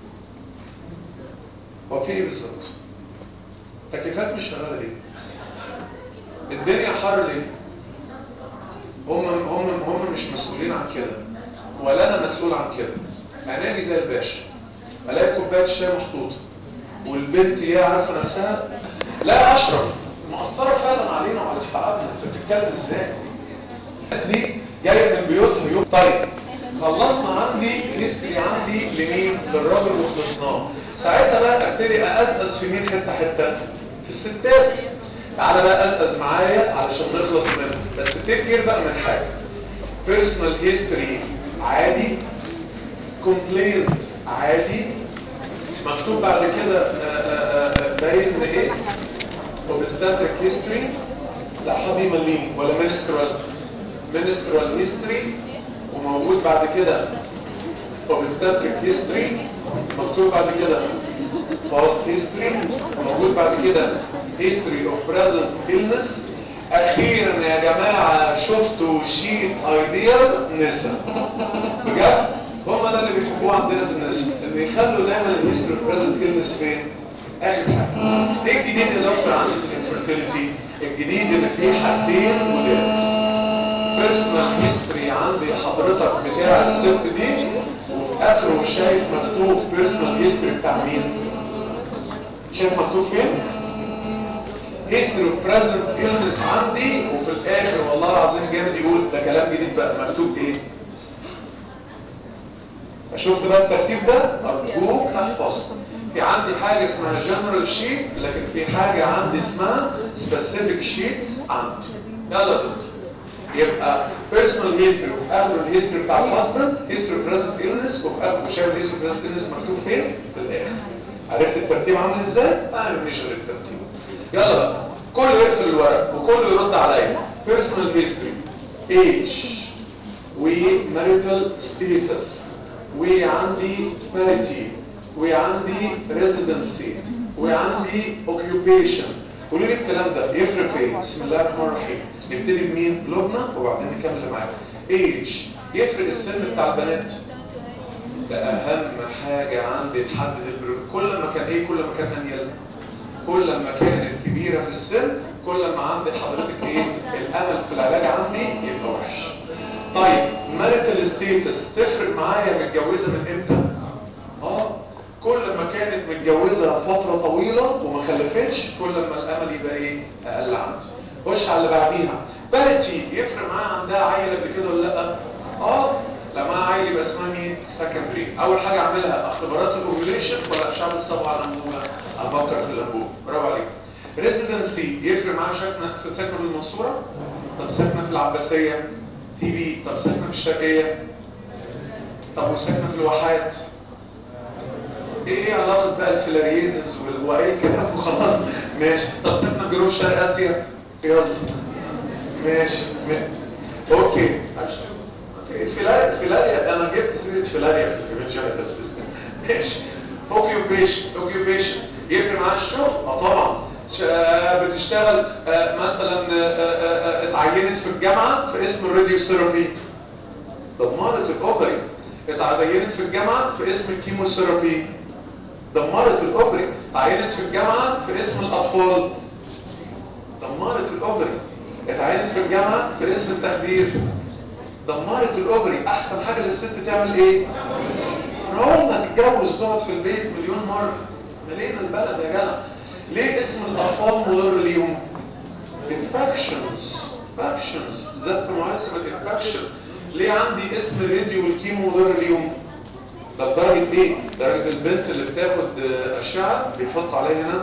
Speaker 2: هو في ايه بالظبط تكييفات مش شغاله ليه الدنيا حر ليه هم هم هم مش مسؤولين عن كده ولا انا مسؤول عن كده انا اجي زي الباشا الاقي كوبايه شاي محطوطه والبنت هي عارفه نفسها لا اشرب مأثره فعلا علينا وعلى استيعابنا انت بتتكلم ازاي الناس دي جايه من بيوتها يوم طيب خلصنا عندي هيستوري عندي لمين للراجل وخلصناه ساعتها بقى ابتدي اقزقز في مين حته حته في الستات تعالى بقى ازقز معايا علشان نخلص منه بس تفكر بقى من حاجه بيرسونال هيستوري عادي كومبلينت عادي مكتوب بعد كده باين ايه اوبستاتريك هيستوري لا حظي مليني ولا منسترال منسترال هيستوري وموجود بعد كده اوبستاتريك هيستوري مكتوب بعد كده فاست هيستوري وموجود بعد كده هيستوري اوف بريزنت illness اخيرا يا جماعه شفتوا شيت ايديال نسا بجد هم ده اللي بيحبوه عندنا في الناس ان يخلوا دايما الهيستوري اوف بريزنت illness فين اخر حاجه ايه الجديد اللي دكتور عندي في الانفيرتيليتي الجديد ان في حاجتين ودرس بيرسونال هيستوري عندي حضرتك بتاع الست دي وفي اخره شايف مكتوب بيرسونال هيستوري بتاع مين شايف مكتوب فين هيستوري اوف بريزنت illness عندي وفي الاخر والله العظيم جامد يقول ده كلام جديد بقى مكتوب ايه شفت بقى الترتيب ده ارجوك احفظه في عندي حاجه اسمها جنرال شيت لكن في حاجه عندي اسمها سبيسيفيك شيتس عندي يلا يا دكتور يبقى بيرسونال هيستوري وفي اخر الهيستوري بتاع الهازبند هيستوري بريزنت illness وفي اخر شايف الهيستوري بريزنت illness مكتوب فين في الاخر عرفت الترتيب عامل ازاي انا مش غير الترتيب يلا بقى كله يقفل الورق وكله يرد عليا بيرسونال هيستوري ايج وماريتال ستيتس وعندي باريتي وعندي ريزيدنسي وعندي اوكيوبيشن قولوا لي الكلام ده يفرق في ايه بسم الله الرحمن الرحيم نبتدي بمين لبنى وبعدين نكمل اللي معاك ايج يفرق السن بتاع البنات ده اهم حاجه عندي تحدد البرو كل ما كان ايه كل ما كان انيل كل ما كانت كبيره في السن كل ما عندي حضرتك ايه الامل في العلاج عندي يبقى وحش طيب ماريتال ستيتس تفرق معايا متجوزه من امتى اه كل ما كانت متجوزه فتره طويله وما خلفتش كل ما الامل يبقى ايه اقل عندي خش على اللي بعديها بارتي يفرق معاها عندها عيل قبل كده ولا لا اه لما معاها عيل يبقى اسمها مين سكندري اول حاجه اعملها اختبارات الاوفيوليشن ولا مش هعمل صبغه على الانبوبه افكر في الانبوبه برافو عليك ريزيدنسي يفرق معاها ساكنه في ساكنه في المنصوره طب ساكنه في العباسيه تي بي طب ساكنه في الشرقيه طب وساكنه في الواحات ايه علاقه بقى الفلاريزز وايه الكلام وخلاص ماشي طب ساكنه في جنوب شرق اسيا يلا ماشي م... اوكي فيلاريا فيلاريا انا جبت سيره فيلاريا في الفيرجنال سيستم ماشي اوكيوبيشن اوكيوبيشن يفرق معاها الشغل اه طبعا بتشتغل آه مثلا آه آه اتعينت في الجامعه في اسم الراديو ثيرابي دمرت الاوبري اتعينت في الجامعه في اسم الكيموثيرابي دمرت الاوبري اتعينت في الجامعه في اسم الاطفال دمرت الاوبري اتعينت في الجامعه في اسم التخدير دمرت الاوبري احسن حاجه للست تعمل ايه ما تتجوز تقعد في البيت مليون مره ملينا البلد يا جدع ليه اسم الاطفال مضر ليهم انفكشنز انفكشنز ذات في مواسم الانفكشن ليه عندي اسم الراديو والكيمو مضر ليهم ده بدرجه ايه درجه البنت اللي بتاخد اشعه بيحط عليها هنا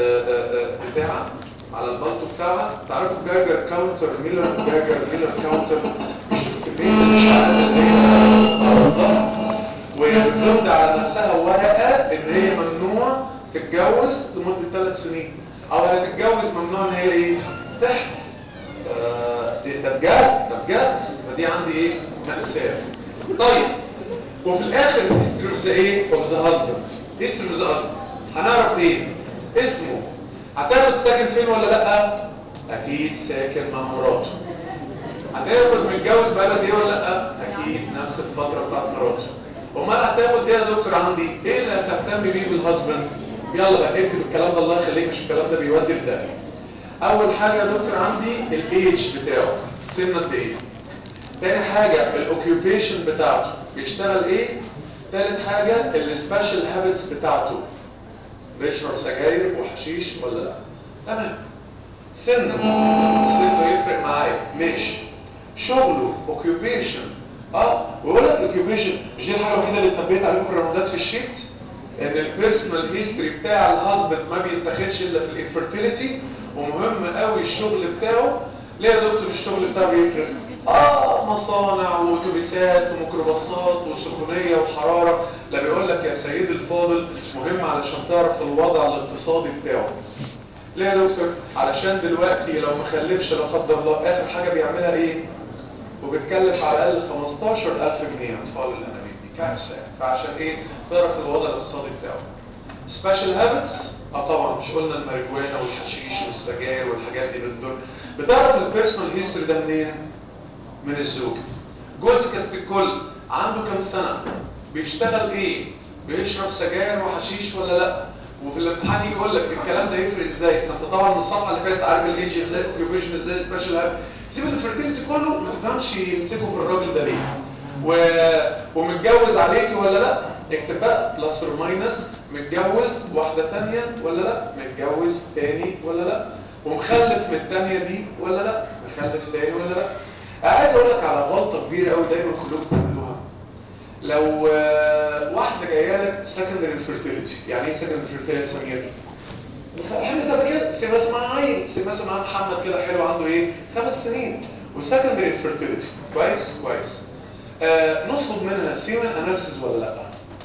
Speaker 2: بتاع على البلطو بتاعها تعرفوا جاجر كاونتر ميلر جاجر ميلر كاونتر كميه الاشعاعات اللي هي وبتمضي على نفسها ورقه ان هي ممنوع تتجوز لمده ثلاث سنين او هتتجوز ممنوع ان هي ايه تحت آه ده بجد ده بجد فدي عندي ايه مأساة طيب وفي الاخر هيستوري اوف ذا ايه اوف ذا هازبند هيستوري اوف ذا هازبند هنعرف ايه اسمه هتاخد ساكن فين ولا لا اكيد ساكن مع مراته هتاخد متجوز بلد ايه ولا لا اكيد نفس الفتره بتاعت مراته امال هتاخد ايه يا دكتور عندي ايه اللي هتهتم بيه بالهازبند يلا بقى اكتب الكلام ده الله يخليك مش الكلام ده بيودي في ده اول حاجه يا دكتور عندي الايدج بتاعه سن قد ايه تاني حاجه الاوكيوبيشن بتاعته بيشتغل ايه تالت حاجه السبيشال هابتس بتاعته بيشرب سجاير وحشيش ولا لا تمام سنه سنه يفرق معايا ماشي شغله اوكيوبيشن اه ويقول لك الاوكيوبيشن مش دي الحاجه الوحيده اللي اتنبهت عليكم في الراوندات في الشيت ان البيرسونال هيستوري بتاع الهازبند ما بيتاخدش الا في الانفيرتيليتي ومهم قوي الشغل بتاعه ليه يا دكتور الشغل بتاعه بيفرق اه مصانع واتوبيسات وميكروباصات وسخونيه وحراره لا بيقول لك يا سيدي الفاضل مهم علشان تعرف الوضع الاقتصادي بتاعه ليه يا دكتور علشان دلوقتي لو ما خلفش لا قدر الله اخر حاجه بيعملها ايه وبتكلف على الاقل 15000 جنيه اطفال الانابيب دي كارثه فعشان ايه تعرف الوضع الاقتصادي بتاعه سبيشال هابتس اه طبعا مش قلنا الماريجوانا والحشيش والسجاير والحاجات دي بتدل بتعرف البيرسونال هيستوري ده منين من الزوج جوزك كاست الكل عنده كام سنه بيشتغل ايه بيشرب سجاير وحشيش ولا لا وفي الامتحان يجي يقول لك الكلام ده يفرق ازاي انت طبعا من الصفحه اللي فاتت عارف الايدج ازاي اوكيوبيشن ازاي سبيشال سيب الفيرتيليتي كله ما تفهمش يمسكوا في الراجل ده ليه و... ومتجوز عليكي ولا لا اكتب بقى بلس اور ماينس متجوز واحده ثانيه ولا لا متجوز تاني ولا لا ومخلف من الثانيه دي ولا لا مخلف تاني ولا لا عايز اقول لك على غلطه كبيره قوي دايما كلكم بتعملوها لو آه، واحده جايه لك سكندري انفيرتيليتي يعني ايه سكندري انفيرتيليتي سمير الحمل ده كده سي مثلا معاه عيل سي مثلا معاه محمد كده حلو عنده ايه خمس سنين وسكندري انفيرتيليتي كويس كويس آه نطلب منها سيمن اناليسيس ولا لا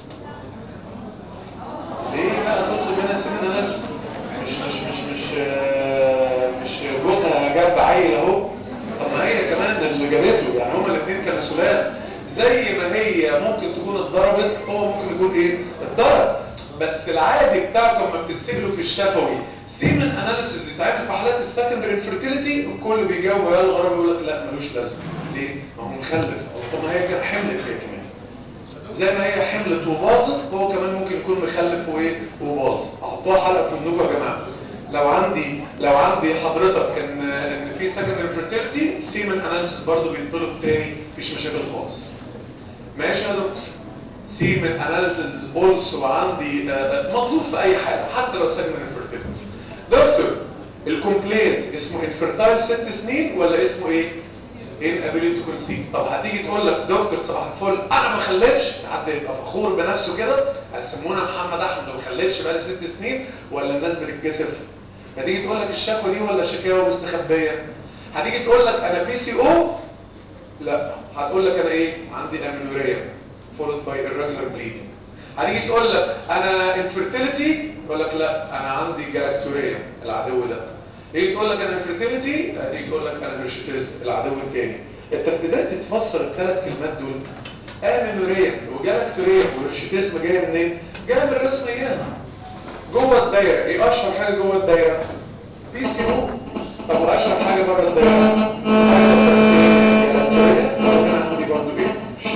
Speaker 2: ليه بقى تطلب منها سيمن اناليسيس مش مش مش مش آه مش جوزها جاب عيل اهو طب ما هي كمان اللي جابته يعني هما الاثنين كانوا سلال زي ما هي ممكن تكون اتضربت هو ممكن يكون ايه اتضرب بس العادي بتاعته لما بتتسأله في الشفوي سيمن اناليسيس يتعمل في حالات السكندري انفيرتيليتي الكل بيجاوب يا الغرب يقول لك لا ملوش لازمه ليه؟ ما هو مخلف طب ما هي كان حملت هي كمان زي ما هي حملت وباظت هو كمان ممكن يكون مخلف وايه وباظ احطوها حلقه في النوبه يا جماعه لو عندي لو عندي حضرتك ان ان في سكندري انفيرتيليتي سيمن اناليسيس برضه بيطلب تاني مفيش مشاكل خالص ماشي يا دكتور سيمن اناليسيس اولسو عندي آه، مطلوب في اي حاله حتى لو سكندري انفيرتيليتي دكتور الكومبلينت اسمه انفيرتايل ست سنين ولا اسمه ايه ايه الابيليتي تو كونسيف طب هتيجي تقول لك دكتور صباح الفل انا ما خلفش حد يبقى فخور بنفسه كده هتسمونا محمد احمد ما خلفش بقالي ست سنين ولا الناس بتتكسف هتيجي تقول لك الشكوى دي ولا شكاوى مستخبيه هتيجي تقول لك انا بي سي او لا هتقول لك انا ايه عندي امينوريا followed by irregular bleeding هتيجي تقول لك انا infertility يقول لك لا انا عندي جلاكتوريا العدو ده يجي تقول لك انا infertility هتيجي تقول لك انا هيرشيتيز العدو الثاني انت ابتديت تفسر الثلاث كلمات دول امينوريا وجلاكتوريا وهيرشيتيزم جايه منين جايه من الرسم هنا جوه الدايره ايه اشهر حاجه جوه الدايره بي سي او طب واشهر حاجه بره الدايره جلاكتوريا وانا عندي برضه ايه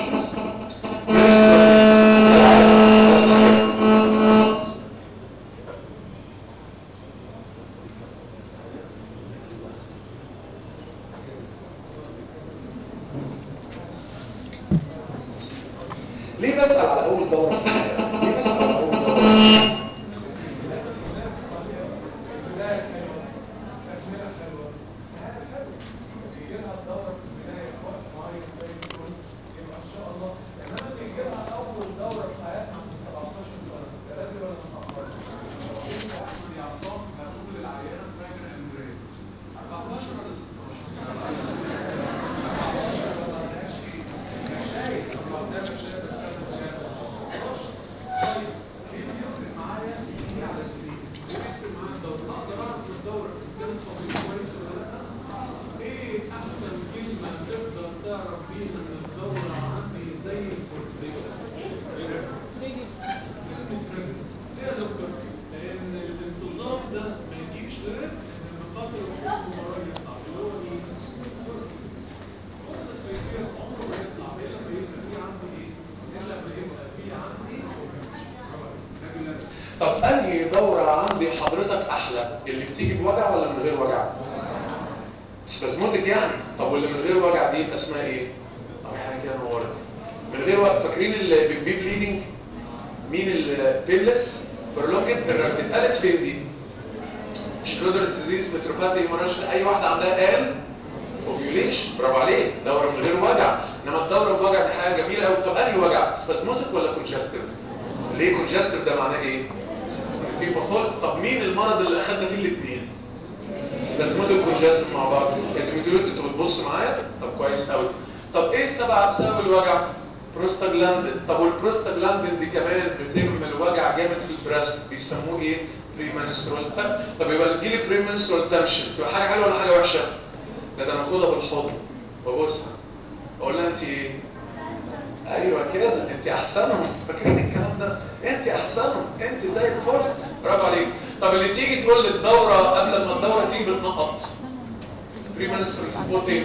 Speaker 2: ليه بسأل على أول دورة في الحياة؟ ليه بسأل على أول دورة؟ طب انهي دورة عندي حضرتك احلى اللي بتيجي بوجع ولا من غير وجع استاذموتك يعني طب واللي من غير وجع دي يبقى اسمها ايه طب يعني كده نورت من غير وجع فاكرين اللي بيبي بليدنج مين البيلس برلونجت اتقالت فين دي شرودر ديزيز متروباتي مرش اي واحده عندها قال اوفيوليشن برافو عليك دوره من غير وجع انما الدوره بوجع دي حاجه جميله قوي طب انهي وجع استاذموتك ولا كونجستيف ليه كونجستيف ده معناه ايه في بطول طب مين المرض اللي اخدنا فيه الاثنين استاذموتك كونجستيف مع بعض انتوا بتقولوا انتوا بتبصوا معايا طب كويس قوي طب ايه سبب سبب الوجع بروستاجلاندين طب والبروستاجلاندين دي كمان بتعمل وجع جامد في البريست بيسموه ايه بريمنسترول طب يبقى تجيلي بريمنسترول تنشن تبقى حاجه حلوه ولا حاجه وحشه ده ده انا اخدها بالحضن وابوسها اقول لها انت ايه ايوه كده انت احسنهم فاكرين الكلام ده انت احسنهم انت زي الفل برافو عليك طب اللي تيجي تقول لي الدوره قبل ما الدوره تيجي بتنقط بريمنسترول سبوتنج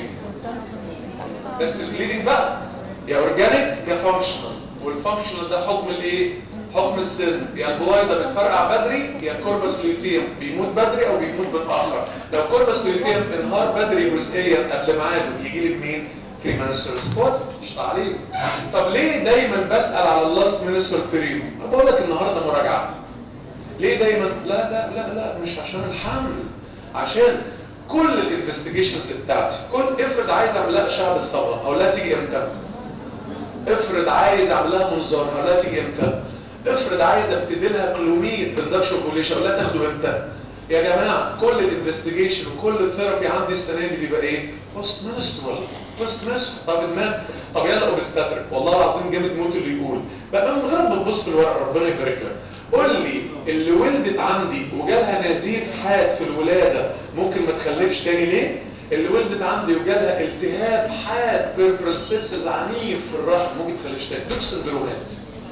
Speaker 2: بس البليدنج بقى يا اورجانيك يا فانكشنال والفانكشنال ده حكم الايه حكم السن يا البويضه بتفرقع بدري يا الكوربس ليوتيوم بيموت بدري او بيموت متاخر لو الكوربس ليوتيوم انهار بدري جزئيا قبل ميعاده يجي لي منين بريمانسترال سبوت مش عليه طب ليه دايما بسال على اللاست منسترال بيريود بقول لك النهارده مراجعه ليه دايما لا لا لا لا مش عشان الحمل عشان كل الانفستيجيشنز بتاعتي كل افرض عايز اعمل لها اشعه بالصبغه او لا تيجي امتى افرض عايز اعمل لها منظار او لا تيجي امتى افرض عايز ابتدي لها كلوميد بالدكشن بوليشن ولا تاخده امتى يا جماعه كل الانفستيجيشن وكل الثيرابي عندي السنه دي بيبقى ايه بوست منسترال بوست منسترال طب ما طب يلا اوبستاتريك والله العظيم جامد موت اللي يقول بقى من غير ما تبص في الورق ربنا يبارك لك قول لي اللي ولدت عندي وجالها نزيف حاد في الولاده ممكن ما تخلفش تاني ليه اللي ولدت عندي وجالها التهاب حاد بيرفرال سيبسز عنيف في الرحم ممكن تخليش تاني دول سندرومات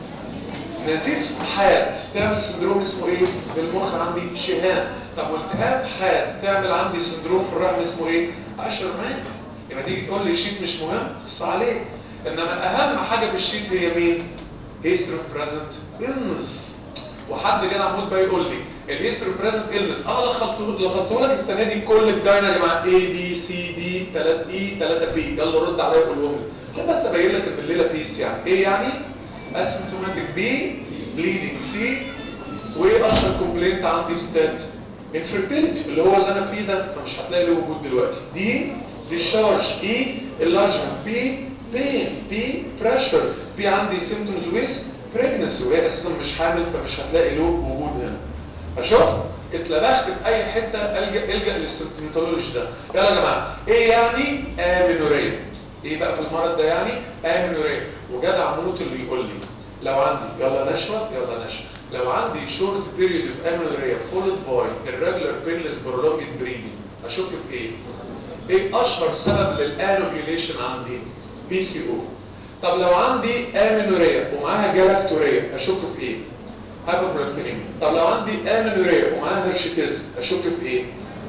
Speaker 2: نزيف حاد تعمل سندروم اسمه ايه في المخ عندي شهام طب والتهاب حاد تعمل عندي سندروم في الرحم اسمه ايه اشر مات يبقى تيجي تقول لي الشيت مش مهم بص عليه انما اهم حاجه في الشيت هي مين هيسترو بريزنت illness وحد جاي عمود بقى يقول لي الهيسترو بريزنت illness انا لخصته لخصته لك السنه دي كل الجاينا يا جماعه A B C D 3 E 3 P يلا رد عليا وقولهم لي بس ابين لك ان الليله بيس يعني ايه يعني اسيمتوماتيك بي بليدنج سي وايه اشهر كومبلينت عندي في ستات انفيرتيلتي اللي هو اللي انا فيه ده فمش هتلاقي له وجود دلوقتي دي ديشارج اي اللارجمنت بي بين بي بريشر بي عندي سيمتومز ويز بريجنسي وهي اساسا مش حامل فمش هتلاقي له وجود هنا فشوف اتلبخت في اي حته الجا الجا للسيمتوماتولوجي ده يلا يا جماعه ايه يعني امينوريه ايه بقى في المرض ده يعني امينوريه وجدع موت اللي يقول لي لو عندي يلا نشوة يلا نشوة لو عندي شورت بيريود اوف امينوريا فولد باي الريجولار بينلس برولونجد بريدنج اشك في ايه ايه اشهر سبب للانوكيوليشن عندي بي سي او طب لو عندي امينوريا ومعاها جالاكتوريا اشك في ايه هايبوبروتينيميا طب لو عندي امينوريا ومعاها هيرشيتيز اشك في ايه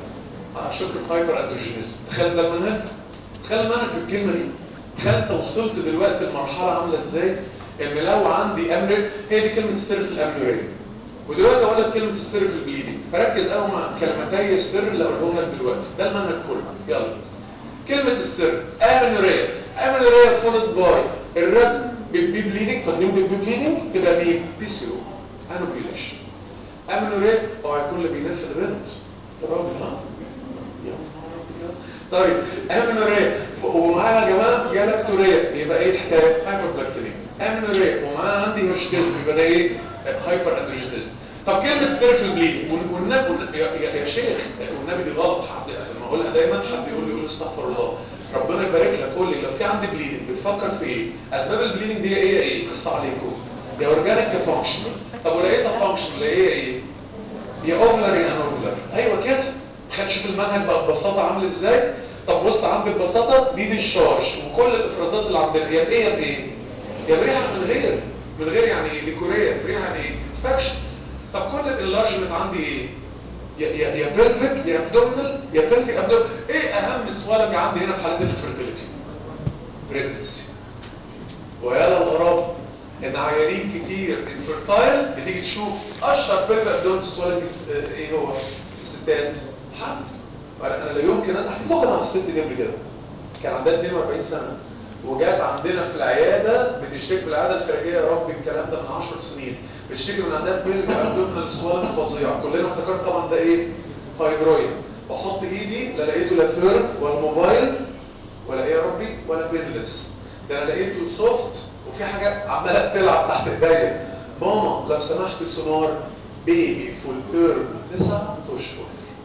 Speaker 2: اشك في هايبر اندروجينيزم تخيل ده المنهج تخيل المنهج في الكلمه دي تخيل انت وصلت دلوقتي لمرحله عامله ازاي ان لو عندي امر هي دي كلمه السر في الامنوريه ودلوقتي اقول لك كلمه السر في البليدنج فركز قوي مع كلمتي السر اللي اقولهم لك دلوقتي ده المنهج كله يلا كلمه السر امنوريه امنوريه فولد باي الرد بالبي بليدنج فاكرين بالبي بليدنج تبقى مين بي سي او انوبيليشن امنوريه او هيكون اللي بينفذ البنت الراجل ها يا نهار أبيض. طيب امنوريه ومعاها يا جماعه جالاكتوريه يبقى ايه الحكايه هايبربلاكتينيا امنوريه ومعاها عندي هيرشتيزم يبقى ده ايه هايبر اندروجينيزم طب كلمه سير في البليدنج والنبي يا, يا, يا شيخ والنبي دي غلط حد لما اقولها دايما حد يقول لي يقول استغفر الله ربنا يبارك لك قول لي لو في عندي بليدنج بتفكر في ايه اسباب البليدنج دي ايه ايه قص عليكم يا اورجانيك يا فانكشنال طب ولقيتها فانكشنال ايه ايه يا اوفلر يا انوفلر ايوه كده خدش في المنهج بقى ببساطه عامل ازاي طب بص عندي ببساطه دي ديشارج وكل الافرازات اللي عندنا يا بايه يا بايه يا بريحه من غير من غير يعني ايه ديكوريه بريحه يعني ايه فاكشن طب كل الانلارجمنت عندي ايه يا يا يا بيلفيك يا ابدومينال يا بيلفيك ابدومينال ايه اهم سوالج عندي هنا في حالات الانفيرتيليتي بريجنسي ويا الغراب ان عيانين كتير انفيرتايل بتيجي تشوف اشهر بيلفيك ابدومينال سوالج ايه هو الستات حمل انا لا يمكن انا احكي لكم عن الست دي قبل كده كان عندها 42 سنه وجات عندنا في العياده بتشتكي في العياده الخارجيه يا رب الكلام ده من 10 سنين بتشتكي من عندها بيلج ابدومينال سوالف فظيع كلنا افتكرنا طبعا ده ايه فايبرويد بحط ايدي لا لقيته لا فيرم ولا موبايل ولا ايه يا ربي ولا بينلس ده انا لقيته سوفت وفي حاجه عماله بتلعب تحت ايديا ماما لو سمحت سونار بيبي فول تيرم تسع اشهر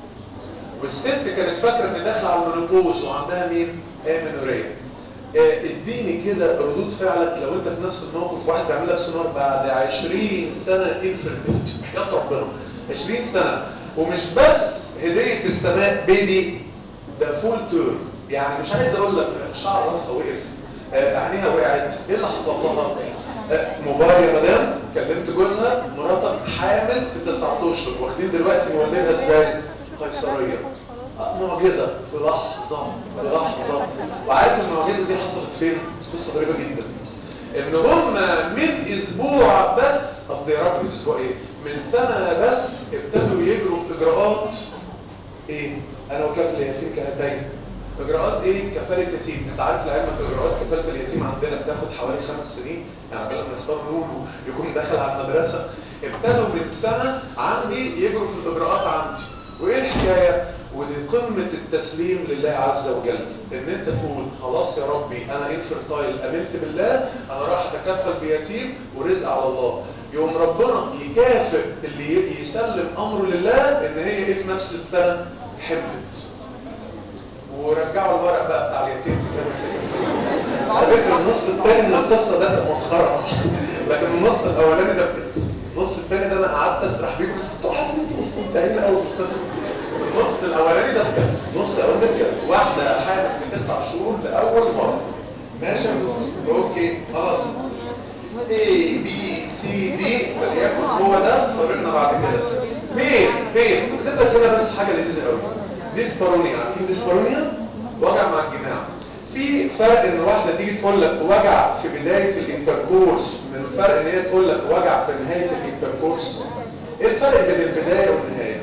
Speaker 2: والست كانت فاكره ان داخله على المينوبوز وعندها مين؟ امينوريه آه اديني كده ردود فعلك لو انت في نفس الموقف واحد بيعمل لك سونار بعد 20 سنه انفيرتيلتي حياه ربنا 20 سنه ومش بس هديه السماء بيبي ده فول تيرم يعني مش عايز اقول لك شعر راسها وقف آه عينيها وقعت ايه اللي حصل لها؟ آه موبايل يا مدام كلمت جوزها مراتك حامل في 9 اشهر واخدين دلوقتي مولدها ازاي؟ قيصريه معجزة في لحظة في لحظة وعارف المعجزة دي حصلت فين؟ قصة غريبة جدا ان هم من اسبوع بس قصدي يا رب الاسبوع ايه من سنه بس ابتدوا يجروا في اجراءات ايه انا وكفل اليتيم كهاتين اجراءات ايه كفاله يتيم انت عارف لعلمك اجراءات كفاله اليتيم عندنا بتاخد حوالي خمس سنين يعني قبل ما يختار نونه يكون داخل على المدرسه ابتدوا من سنه عندي يجروا في الاجراءات عندي وايه الحكايه ودي قمه التسليم لله عز وجل ان انت تقول خلاص يا ربي انا انفرتايل امنت بالله انا راح اتكفل بيتيم ورزق على الله يوم ربنا يكافئ اللي يسلم امره لله ان هي ايه في نفس السنه حملت ورجعوا الورق بقى بتاع اليتيم على فكره النص الثاني من القصه ده مسخره لكن النص الاولاني ده بجد النص الثاني ده انا قعدت اسرح بيه بس انتوا حاسين انتوا مستمتعين قوي بالقصه النص الاولاني ده بجد النص الاولاني ده بجد واحده حامل في تسع شهور لاول مره ماشي اوكي خلاص A B C D فليكن هو ده طريقنا بعد كده فين فين بتبقى كده بس حاجه لذيذه قوي ديسبارونيا عارفين ديسبارونيا وجع مع الجماع في فرق ان واحده تيجي تقول لك وجع في بدايه الانتركورس من الفرق ان هي تقول لك وجع في نهايه الانتركورس ايه الفرق بين البدايه والنهايه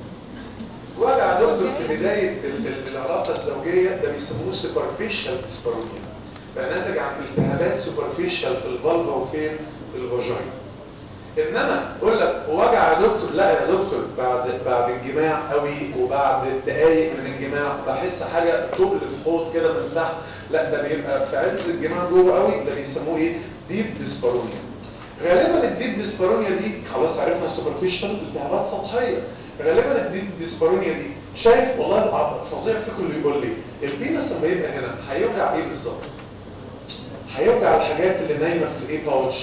Speaker 2: وجع دكتور في بدايه ال- ال- العلاقه الزوجيه ده بيسموه سوبرفيشال ديسبارونيا فناتج عن التهابات سوبرفيشال في البلبه وفين في الفاجينا انما اقول لك وجع يا دكتور لا يا دكتور بعد بعد الجماع قوي وبعد دقايق من الجماع بحس حاجه تقل الحوض كده من تحت لا ده بيبقى في عز الجماع جوه قوي ده بيسموه ايه ديب ديسبارونيا غالبا الديب ديسبارونيا دي خلاص عرفنا السوبرفيشال التهابات سطحيه غالبا الديب ديسبارونيا دي شايف والله فظيع فيكم اللي يقول لي البينس لما يبقى هنا هيوجع ايه بالظبط هيوجع الحاجات اللي نايمه في الايه باوتش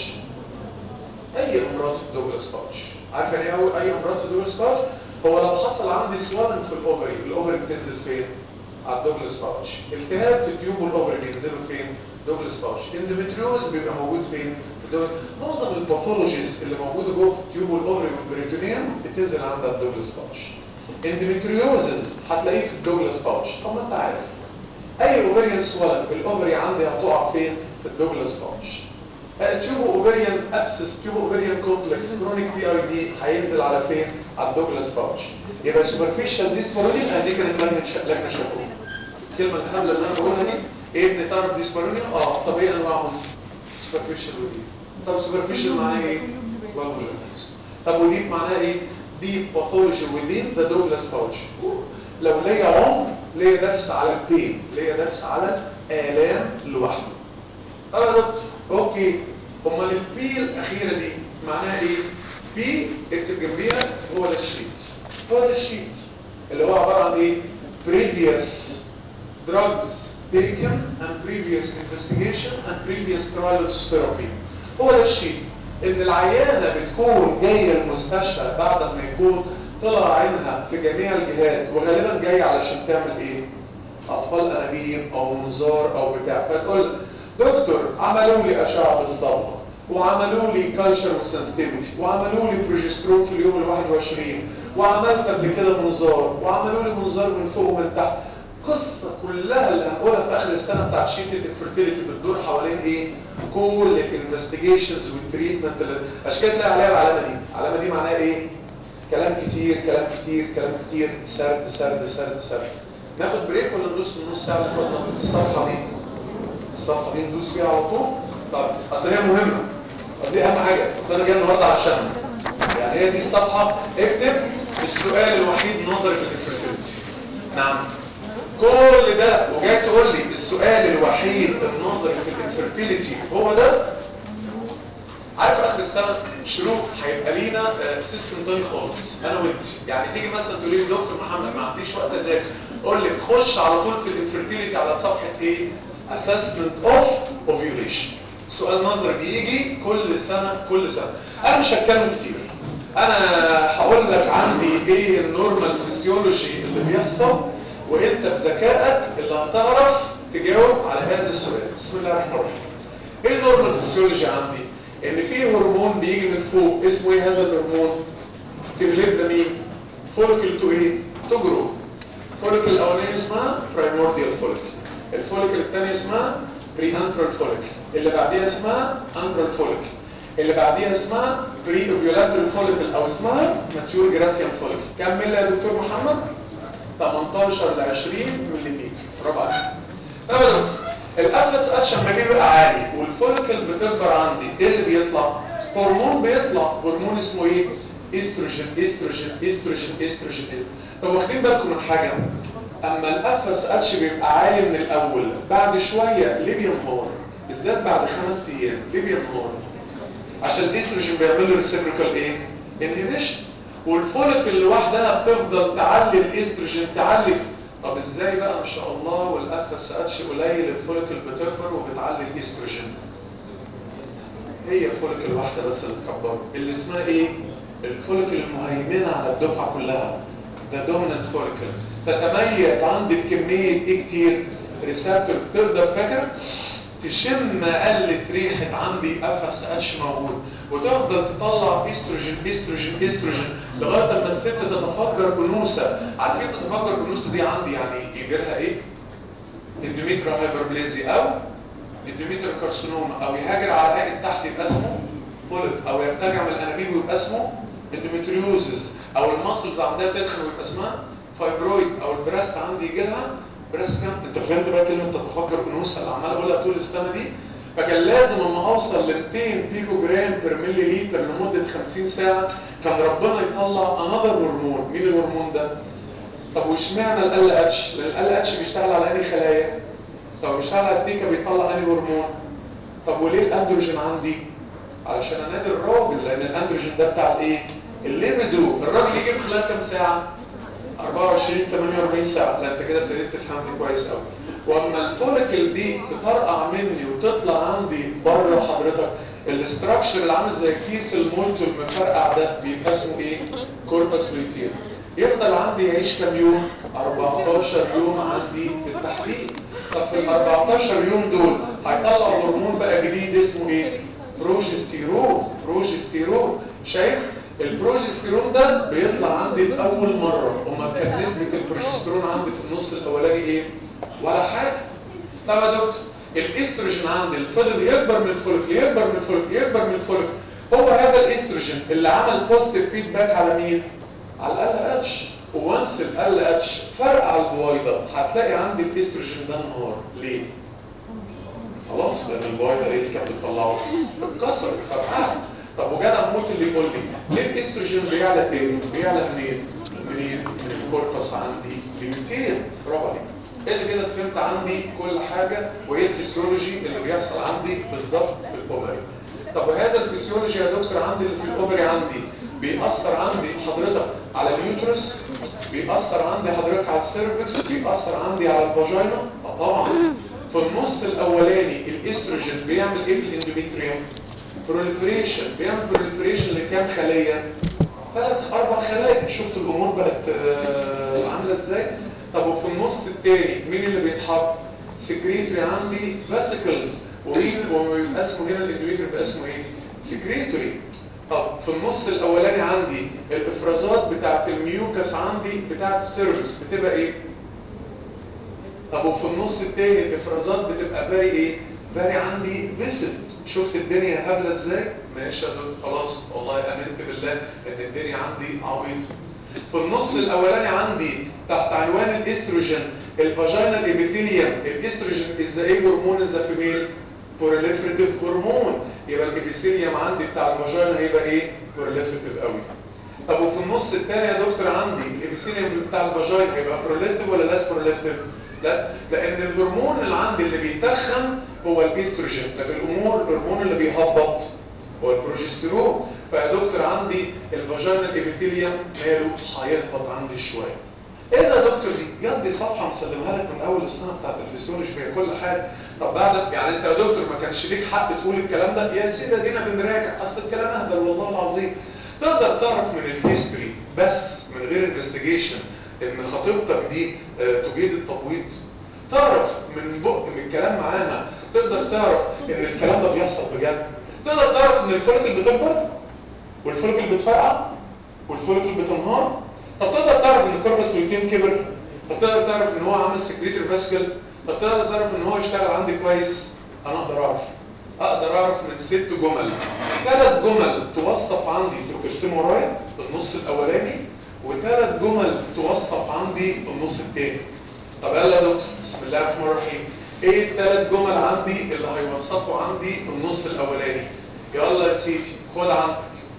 Speaker 2: اي امراض في الدوجلاس باوتش عارف يعني ايه اي امراض في الدوجلاس باوتش هو لو حصل عندي سوالن في الاوفري الاوفري بتنزل فين على الدوجلاس باوتش التهاب في التيوب والاوفري بينزلوا فين دوجلاس باوتش اندوميتريوز بيبقى موجود فين في الدوجلاس معظم الباثولوجيز اللي موجوده جوه في التيوب والاوفري والبريتونيوم بتنزل عند الدوجلاس باوتش اندوميتريوزز هتلاقيه في الدوجلاس باوتش طب ما انت عارف اي اوفريان سوالن الاوفري عندي هتقع فين في الدوجلاس باوتش تيوبو اوفريان ابسس تيوبو اوفريان كومبلكس كرونيك بي اي دي هينزل على فين على الدوجلاس باوتش يبقى سوبرفيشال ديسبارونيا ادي كانت لجنه ش- لجنه شافوها الكلمه الهبله اللي انا بقولها دي ايه ابني تعرف ديسبارونيا اه طب ايه انواعهم سوبرفيشال ودي طب سوبرفيشال معناه ايه والمجنس طب وديب معناه ايه ديب باثولوجي within ذا دوجلاس باوتش لو ليا عمر ليا درس على البين ليا درس على الالام لوحده طب يا دكتور اوكي امال البي الاخيره دي معناها ايه بي اكتب جنبيها هو ده الشيت هو ده الشيت اللي هو عباره عن ايه previous drugs taken and previous investigation and previous trial of therapy هو ده الشيت ان العيانه بتكون جايه المستشفى بعد ما يكون طلع عينها في جميع الجهات وغالبا جايه علشان تعمل ايه اطفال انابيب او منظار او بتاع فتقول دكتور عملوا لي اشعه بالصبغه وعملوا لي كالشر وسنسيتيفيتي وعملوا لي بروجسترون في اليوم ال 21 وعملت قبل كده منظار وعملوا لي منظار من فوق ومن تحت قصه كلها اللي هنقولها في اخر السنه بتاعت شيت الانفيرتيليتي بتدور حوالين ايه كل الانفستيجيشنز والتريتمنت اللي عشان كده تلاقي عليها العلامه دي العلامه دي معناها ايه كلام كتير كلام كتير كلام كتير سرد سرد سرد سرد ناخد بريك ولا ندوس النص ساعه اللي فاتت الصفحه دي الصفحه دي ندوس فيها على طول طب اصل هي مهمه دي اهم حاجه اصل انا جاي النهارده عشانها يعني هي دي الصفحه اكتب السؤال الوحيد نظري في الانفيرتيليتي نعم كل ده وجاي تقول لي السؤال الوحيد النظري في الانفيرتيليتي هو ده عارف اخر السنه شروق هيبقى لينا سيستم تاني خالص انا وانت يعني تيجي مثلا تقولي لي دكتور محمد ما عنديش وقت اذاكر اقول لك خش على طول في الانفيرتيليتي على صفحه ايه assessment of ovulation سؤال نظري بيجي كل سنه كل سنه انا مش هتكلم كتير انا هقول لك عندي ايه النورمال فيسيولوجي اللي بيحصل وانت بذكائك اللي هتعرف تجاوب على هذا السؤال بسم الله الرحمن الرحيم ايه النورمال فيسيولوجي عندي ان في هرمون بيجي من فوق اسمه ايه هذا الهرمون ستيموليت ده مين فوليكل تو ايه تو جرو فوليكل الاولانيه اسمها برايمورديال فوليكل الفوليكل الثانيه اسمها بري انترال فوليكل اللي بعديها اسمها انترال فوليكل اللي بعديها اسمها بري اوفيولاتري فوليكل او اسمها ماتيور جرافيان فوليكل كم ملي يا دكتور محمد 18 ل 20 ملم برافو عليك طب يا دكتور الافلس اتش لما بيبقى عالي والفوليكل بتكبر عندي ايه اللي بيطلع هرمون بيطلع هرمون اسمه ايه استروجين استروجين استروجين استروجين طب واخدين بالكم من حاجه اما الافلس اتش بيبقى عالي من الاول بعد شويه ليه بينهار بالذات بعد خمس ايام ليه بينهار عشان الاستروجين بيعمل له ريسيبريكال ايه انهبيشن والفوليكل لوحدها بتفضل تعلي الاستروجين تعلي طب ازاي بقى ما شاء الله والاف اتش قليل الفوليكل بتكبر وبتعلي الاستروجين هي فوليكل واحده بس اللي بتكبر اللي اسمها ايه الفوليكل المهيمنه على الدفعه كلها ده دومينانت فوليكل تتميز عندي بكميه ايه كتير ريسبتور تقدر فاكر تشم قلة ريحة عندي اف اتش موجود وتفضل تطلع استروجين استروجين استروجين لغايه اما الست تتفجر انوثه عارفين تتفجر انوثه دي عندي يعني يجي لها ايه اندوميتريال هايبربليزي او اندوميتريال كارسينوما او يهاجر على هيئه تحت يبقى اسمه بوليب او يرتجع من الانابيب ويبقى اسمه اندوميتريوزز او الماسلز عندها تدخل ويبقى اسمها فايبرويد او البريست عندي يجي لها بريست كام انت فهمت بقى كلمه تتفجر انوثه اللي عمال اقولها طول السنه دي فكان لازم اما اوصل ل 200 بيكو جرام بير ملي لتر لمده 50 ساعه كان ربنا يطلع انذر هرمون مين الهرمون ده طب واشمعنى ال اتش لان ال اتش بيشتغل على انهي خلايا طب بيشتغل على التيكا بيطلع انهي هرمون طب وليه الاندروجين عندي علشان انادي الراجل لان الاندروجين ده بتاع الايه الليبيدو الراجل يجي في خلال كام ساعه 24 48 ساعه لا انت كده ابتديت تفهمني كويس قوي واما الفوليكل دي تطرقع مني وتطلع عندي بره حضرتك الاستراكشر اللي عامل زي كيس المولت المفرقع ده بيبقى اسمه ايه كوربس لوتير يفضل عندي يعيش كام يوم 14 يوم عندي بالتحديد طب في ال 14 يوم دول هيطلع هرمون بقى جديد اسمه ايه بروجستيرون بروجستيرون شايف البروجستيرون ده بيطلع عندي لاول مره وما كان نسبه البروجستيرون عندي في النص الاولاني ايه ولا حاجه طب يا دكتور الاستروجين عندي الفضل يكبر من الفوليكل يكبر من الفوليكل يكبر من الفوليكل هو هذا الاستروجين اللي عمل بوزيتيف فيدباك على مين على ال اتش وانس ال اتش فرق على البويضه هتلاقي عندي الاستروجين ده انهار ليه خلاص لان البويضه ايه اللي كانت بتطلعه اتكسر فرقعه طب وجدع موت اللي يقول لي ليه الاستروجين بيعلى تاني بيعلى منين منين من الكوربس عندي ليوتين برافو عليك اللي كده فهمت عندي كل حاجة وايه الفسيولوجي اللي بيحصل عندي بالظبط في الاوبري طب وهذا الفسيولوجي يا دكتور عندي اللي في الاوبري عندي بيأثر عندي حضرتك على اليوترس بيأثر عندي حضرتك على السيرفكس بيأثر عندي على الفاجينا آه طبعا في النص الاولاني الاستروجين بيعمل ايه في الاندوميتريوم بروليفريشن بيعمل بروليفريشن لكام خليه ثلاث اربع خلايا شفت الامور بقت آه عامله ازاي طب وفي النص التاني مين اللي بيتحط سكريتوري عندي فاسيكلز ومين ويبقى اسمه هنا الاندوميتريوم بيبقى اسمه ايه سكريتوري طب في النص الاولاني عندي الافرازات بتاعه الميوكس عندي بتاعه السيرفكس بتبقى ايه طب وفي النص التاني الافرازات بتبقى فاري ايه فاري عندي فيسد شفت الدنيا هبله ازاي ماشي يا دكتور خلاص والله امنت بالله ان الدنيا عندي عبيطه في النص الاولاني عندي تحت عنوان الاستروجين الفاجينال ابيثيليوم الاستروجين از ايه هرمون ذا فيميل بروليفريتيف هرمون يبقى الابيثيليوم عندي بتاع الفاجينا هيبقى ايه بروليفريتيف قوي طب وفي النص الثاني يا دكتور عندي الابيثيليوم بتاع الفاجينا هيبقى بروليفريتيف ولا لاس بروليفريتيف لا لان الهرمون اللي عندي اللي بيتخن هو الاستروجين لكن الامور الهرمون اللي بيهبط هو البروجستيرون فيا دكتور عندي الفاجينال ابيثيليوم ماله هيهبط عندي شويه ايه ده يا دكتور دي يدي صفحه مسلمها لك من اول السنه بتاعت الفسيولوجي فيها كل حاجه طب بعد يعني انت يا دكتور ما كانش ليك حق تقول الكلام ده يا سيدي ادينا بنراجع اصل الكلام اهبل والله العظيم تقدر تعرف من الهيستوري بس من غير انفستيجيشن ان خطيبتك دي آه تجيد التبويض تعرف من بق من الكلام معاها تقدر تعرف ان الكلام ده بيحصل بجد تقدر تعرف ان الفوليكل بتكبر والفوليكل بتفرقع والفوليكل بتنهار طب تقدر تعرف ان الكوربس لوتين كبر طب تقدر تعرف ان هو عامل سكريتر فاسكل طب تقدر تعرف ان هو يشتغل عندي كويس انا اقدر اعرف اقدر اعرف من ست جمل ثلاث جمل توصف عندي ترسموا ورايا في النص الاولاني وثلاث جمل توصف عندي في النص الثاني طب يلا يا دكتور بسم الله الرحمن الرحيم ايه الثلاث جمل عندي اللي هيوصفوا عندي في النص الاولاني يلا يا سيدي خد عندك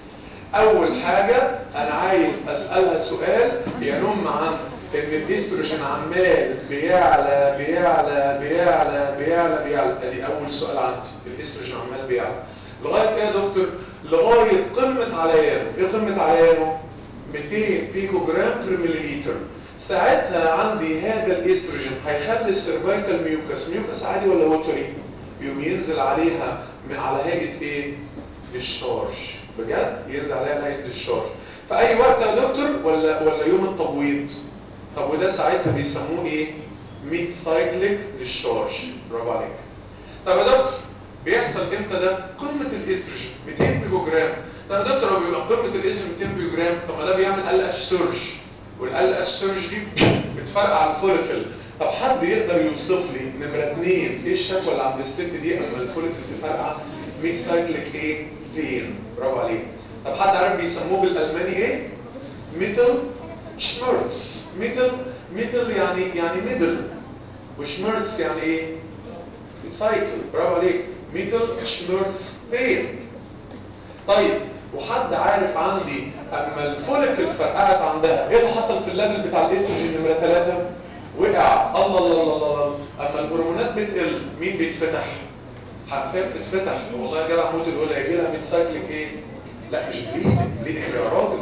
Speaker 2: اول حاجة انا عايز اسألها سؤال ينم عن ان الاستروجين عمال بيعلى بيعلى بيعلى بيعلى بيعلى ادي اول سؤال عندي الاستروجين عمال بيعلى لغاية ايه يا دكتور لغاية قمة عليانه ايه قمة عليانه 200 بيكو جرام بر مليلتر ساعتها عندي هذا الاستروجين هيخلي السيرفايكال ميوكس ميوكس عادي ولا ووتري يقوم ينزل عليها على هيئة ايه الشارج بجد ينزل عليها هيئة الشارج في اي وقت يا دكتور ولا ولا يوم التبويض طب وده ساعتها بيسموه ايه ميد سايكليك للشارج برافو عليك طب يا دكتور بيحصل امتى ده قمه الاستروجين 200 بيكو جرام طب يا دكتور هو بيبقى قمه الاستروجين 200 بيكو جرام طب ما ده بيعمل ال اتش سيرج والال اتش سيرج دي بتفرقع الفوليكل طب حد يقدر يوصف لي نمره 2 ايه الشكوى اللي عند الست دي اما الفوليكل تفرقع ميد سايكليك ايه بين برافو عليك طب حد عارف بيسموه بالالماني ايه ميتل شميرتس ميتل ميتل يعني يعني ميدل وشميرتس يعني ايه سايكل برافو عليك ميتل شميرتس بين طيب وحد عارف عندي اما الفوليكل فرقعت عندها ايه اللي حصل في الليفل بتاع الاستروجين نمره 3 وقع الله الله الله الله اما الهرمونات بتقل مين بيتفتح حرفيا بتتفتح والله يا جدع موت الاولى هيجي لها ميد سايكليك ايه لا مش بليد بليد يا راجل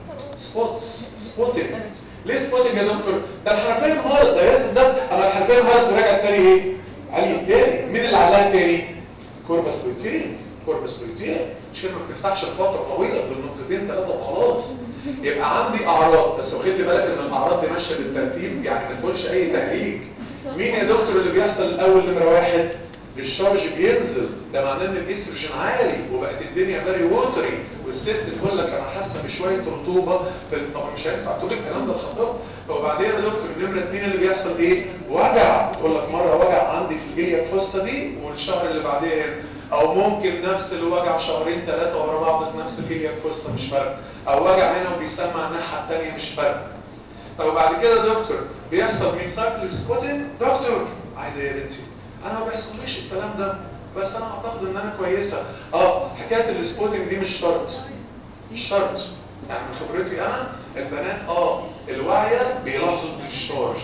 Speaker 2: سبوتس سبوتنج ليه سبوتنج يا دكتور ده الحرفيه انهارت ده ياسر ده اما الحرفيه انهارت ورجعت تاني ايه علي تاني مين اللي عليها تاني كوربس بروتين كوربس بروتين مش كده ما بتفتحش لفتره طويله بالنقطتين ثلاثه وخلاص يبقى عندي اعراض بس واخد لي بالك ان الاعراض دي ماشيه بالترتيب يعني ما تقولش اي تهريج مين يا دكتور اللي بيحصل الاول نمره واحد الشارج بينزل ده معناه ان الاستروجين عالي وبقت الدنيا فيري ووتري والست تقول لك انا حاسه بشويه رطوبه في طب مش هينفع تقول الكلام ده الخطاب وبعدين يا دكتور نمره اثنين اللي بيحصل ايه وجع تقول لك مره وجع عندي في الجليه الفصه دي والشهر اللي بعدين او ممكن نفس الوجع شهرين ثلاثه ورا بعض في نفس الجليه الفصه مش فارق او وجع هنا وبيسمع الناحيه الثانيه مش فارق طب وبعد كده يا دكتور بيحصل مين سايكل سبوتنج دكتور عايزه ايه يا بنتي انا ما بيحصليش الكلام ده بس انا اعتقد ان انا كويسه اه حكايه السبوتنج دي مش شرط مش شرط يعني من خبرتي انا البنات اه الواعيه بيلاحظوا الشارج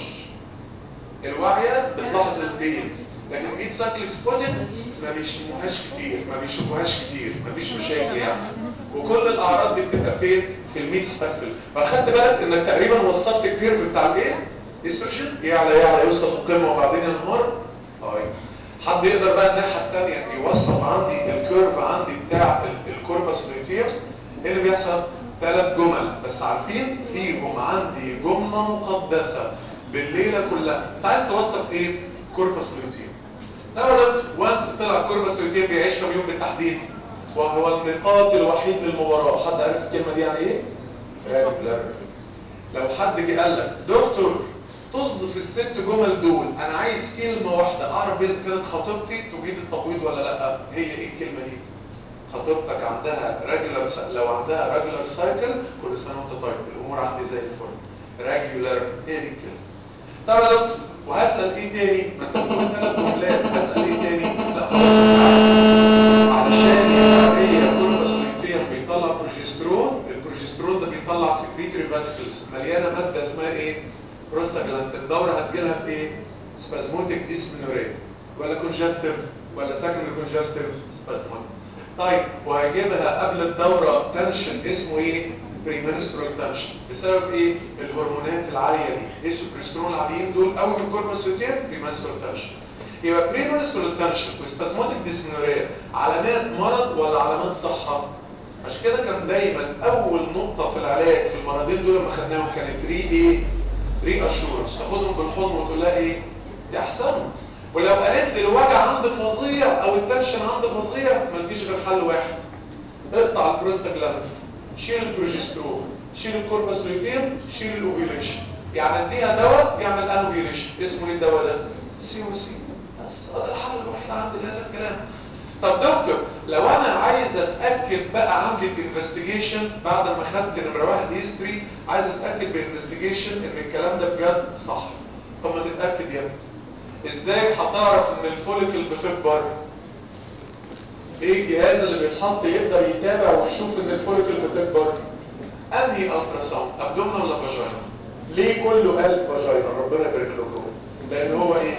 Speaker 2: الواعيه بتلاحظ البين لكن ميت سايكليك سبوتنج ما بيشوفوهاش كتير ما بيشوفوهاش كتير ما فيش مشاكل يعني وكل الاعراض دي بتبقى فين في الميت سايكل فاخدت بالك انك تقريبا وصلت الكيرف بتاع الايه استروجين يعلى يعلى يوصل للقمه وبعدين ينهار طيب حد يقدر بقى الناحيه الثانيه يوصف عندي الكيرف عندي بتاع الكوربس لوتير ايه اللي بيحصل ثلاث جمل بس عارفين فيهم عندي جمله مقدسه بالليله كلها انت عايز توصف ايه كوربس لوتير دوت وانس طلع كوربس لوتير بيعيش كم يوم بالتحديد وهو النقاط الوحيد للمباراه حد عارف الكلمه دي يعني ايه لا لو حد جه قال لك دكتور طز في الست جمل دول انا عايز كلمة واحدة اعرف اذا كانت خطيبتي تجيد التبويض ولا لا هي ايه الكلمة دي خطيبتك عندها راجولار لو عندها راجولار سايكل كل سنة وانت طيب الامور عندي زي الفل راجولار هي دي الكلمة طب يا دكتور وهسأل ايه تاني ما انت بتقول ثلاث جملات هسأل ايه تاني لا خلاص علشان هي كل بيطلع بروجسترون البروجسترون ده بيطلع سكريتري فاسكلز مليانة مادة اسمها ايه بروستاجلاند الدورة هتجيلها بايه؟ سبازموتيك ديسمنوريا ولا كونجستيف ولا سكندري كونجستيف سبازموتيك طيب وهيجيبها قبل الدورة تنشن اسمه ايه؟ بريمنسترول تنشن بسبب ايه؟ الهرمونات العالية دي ايه السوبرسترون العاليين دول اول من كوربس لوتير بريمنسترول تنشن يبقى بريمنسترول تنشن وسبازموتيك ديسمنوريا علامات مرض ولا علامات صحة؟ عشان كده كان دايما اول نقطة في العلاج في المرضين دول لما خدناهم كانت ري ايه؟ ري اشورنس تاخدهم بالحضن وتقول لها ايه دي احسن ولو قالت لي الوجع عندي فظيع او التنشن عندي فظيع ما تجيش غير حل واحد اقطع البروستاجلاند شيل البروجسترون شيل الكوربس لوتين شيل الاوفيليشن يعني اديها دواء يعمل انوفيليشن اسمه ايه الدواء ده سي او سي بس هذا الحل الوحيد عندي لهذا الكلام طب دكتور لو انا عايز اتاكد بقى عندي الانفستيجيشن بعد ما خدت نمره واحد هيستوري عايز اتاكد بالانفستيجيشن ان الكلام ده بجد صح طب ما تتاكد يا ابني ازاي هتعرف ان الفوليكل بتكبر ايه الجهاز اللي بيتحط يقدر يتابع ويشوف ان الفوليكل بتكبر انهي الترا ساوند ابدومنا ولا فاجينا ليه كله قال فاجينا ربنا يبارك لكم لان هو ايه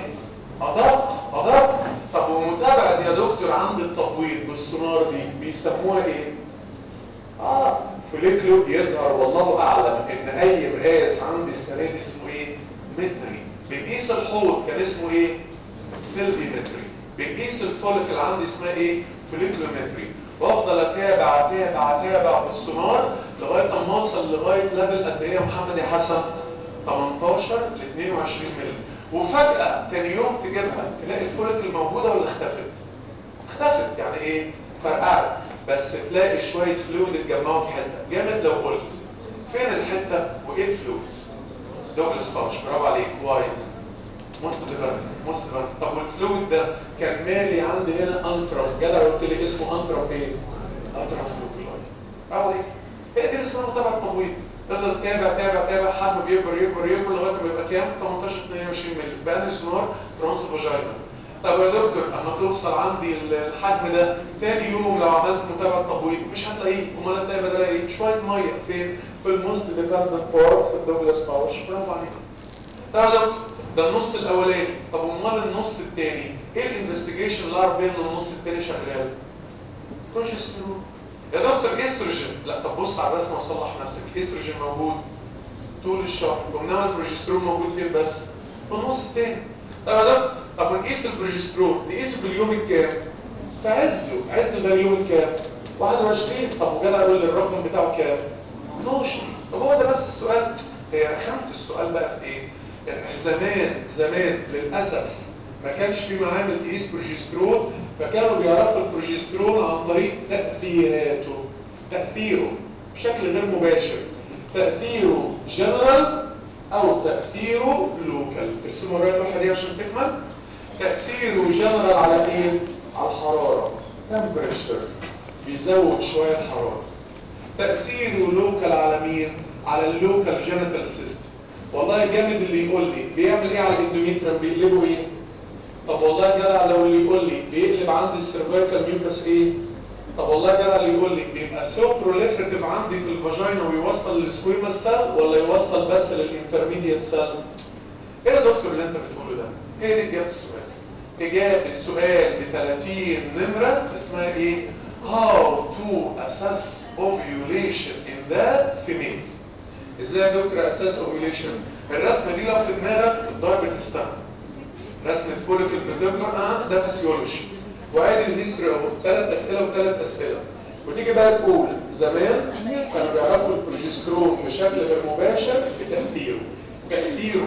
Speaker 2: ادق ادق طب ومتابعه دي يا دكتور عند التبويض بالسونار دي بيسموها ايه اه فوليكلو يظهر والله اعلم ان اي مقاس عندي السنه دي اسمه ايه متري بنقيس الحوض كان اسمه ايه فيلديمتري بنقيس الفوليكل عندي اسمها ايه فوليكلومتري وافضل اتابع اتابع اتابع بالسونار لغايه اما اوصل لغايه ليفل قد ايه يا محمد يا حسن 18 ل 22 مللي وفجاه تاني يوم تجيبها تلاقي الفوليكل موجوده ولا اختفت اختفت يعني ايه فرقعت بس تلاقي شويه فلويد اتجمعوا في حته جامد لو قلت فين الحته وايه الفلويد دوبل ستارش برافو عليك واي مستدبر مستدبر طب والفلويد ده كان مالي عندي هنا انترا جدع قلت لي اسمه انترا ايه انترا فلوكولاي برافو عليك هي دي اللي اسمها متابعه تبويض تفضل تتابع تابع تابع حجمه بيكبر يكبر يكبر لغايه ما يبقى كام 18 22 مللي بقى سونار ترانس فاجينا طب يا دكتور اما توصل عندي الحجم ده تاني يوم لو عملت متابعه تبويض مش هتلاقيه امال هتلاقي بدل ايه شويه ميه فين في الموست ديبندنت بارت في الدوجلاس باوش برافو عليك طب يا دكتور ده النص الاولاني طب امال النص الثاني ايه الانفستيجيشن اللي اعرف بيه ان النص الثاني شغال بروجسترون يا دكتور استروجين لا طب بص على الرسمه وصلح نفسك استروجين موجود طول الشهر وانما البروجسترون موجود فين بس في النص الثاني طب يا دكتور طب ونقيس البروجسترون نقيسه في اليوم الكام في عزه عزه ده اليوم الكام 21 طب وجدع يقول لي الرقم بتاعه كام 12 طب هو ده بس السؤال هي رخامه السؤال بقى في ايه ان زمان زمان للاسف ما كانش في معامل تقيس بروجسترون فكانوا بيعرفوا البروجسترون عن طريق تاثيراته تاثيره بشكل غير مباشر تاثيره جنرال او تاثيره لوكال ترسموا الرؤيه اللوحه دي عشان تكمل تاثيره جنرال على ايه على الحراره تمبريتشر بيزود شويه الحراره تاثيره لوكال على مين على اللوكال جينيتال سيستم والله جامد اللي يقول لي بيعمل ايه على الاندوميتريم بيقلبه ايه طب والله جدع لو اللي يقول لي بيقلب عندي السيرفيكال ميوكس ايه طب والله جدع اللي يقول لي بيبقى سو بروليفريتيف عندي في الفاجينا ويوصل للسكويما سيل ولا يوصل بس للانترميديت سيل ايه يا دكتور اللي انت بتقوله ده هي دي اجابه السؤال اجابه السؤال ب 30 نمره اسمها ايه how to assess ovulation in the female ازاي يا دكتور اساس اوفيوليشن الرسمه دي لو في دماغك ضربه السهم رسمه فوليكل بتكبر اه ده فسيولوجي وادي الهيستوري اهو ثلاث اسئله وثلاث اسئله وتيجي بقى تقول زمان كانوا بيعرفوا البروجسترون بشكل غير مباشر بتاثيره تاثيره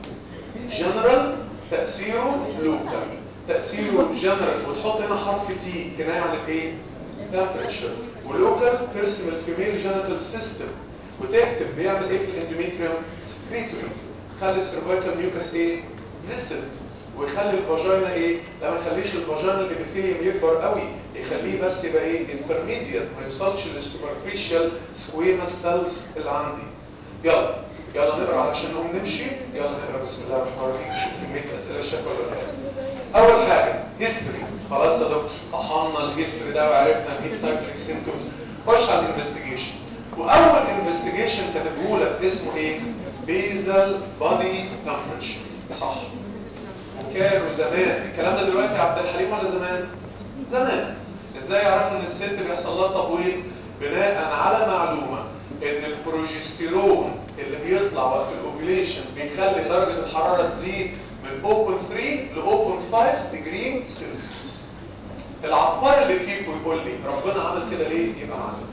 Speaker 2: جنرال تاثيره لوكال تاثيره جنرال وتحط هنا حرف تي كنايه عن الايه تمبريتشر ولوكال ترسم الفيميل جينيتال سيستم وتكتب بيعمل ايه في الاندوميتريوم سكريتوري خلي السيرفايكال ميوكس ايه فيسد ويخلي الفاجينا ايه لا ما يخليش الفاجينا الابيثيليوم يكبر قوي يخليه بس يبقى ايه انترميديت ما يوصلش للسوبرفيشال سكويما سيلز اللي عندي يلا يلا نقرا علشان نقوم نمشي يلا نقرا بسم الله الرحمن الرحيم نشوف كميه اسئله شكل ولا لا اول حاجه هيستوري خلاص يا دكتور طحنا الهيستوري ده وعرفنا الهيت سايكليك سيمبتومز خش على الانفستيجيشن واول انفستيجيشن كاتبه لك اسمه ايه بيزل بادي تمبرتشر صح وكانوا زمان الكلام ده دلوقتي عبد الحليم ولا زمان زمان ازاي عرفنا ان الست بيحصل لها تبويض بناء على معلومه ان البروجستيرون اللي بيطلع وقت الاوفيليشن بيخلي درجه الحراره تزيد من 0.3 ل 0.5 ديجري سيلسيوس العبقري اللي فيكم يقول لي ربنا عمل كده ليه يبقى معلم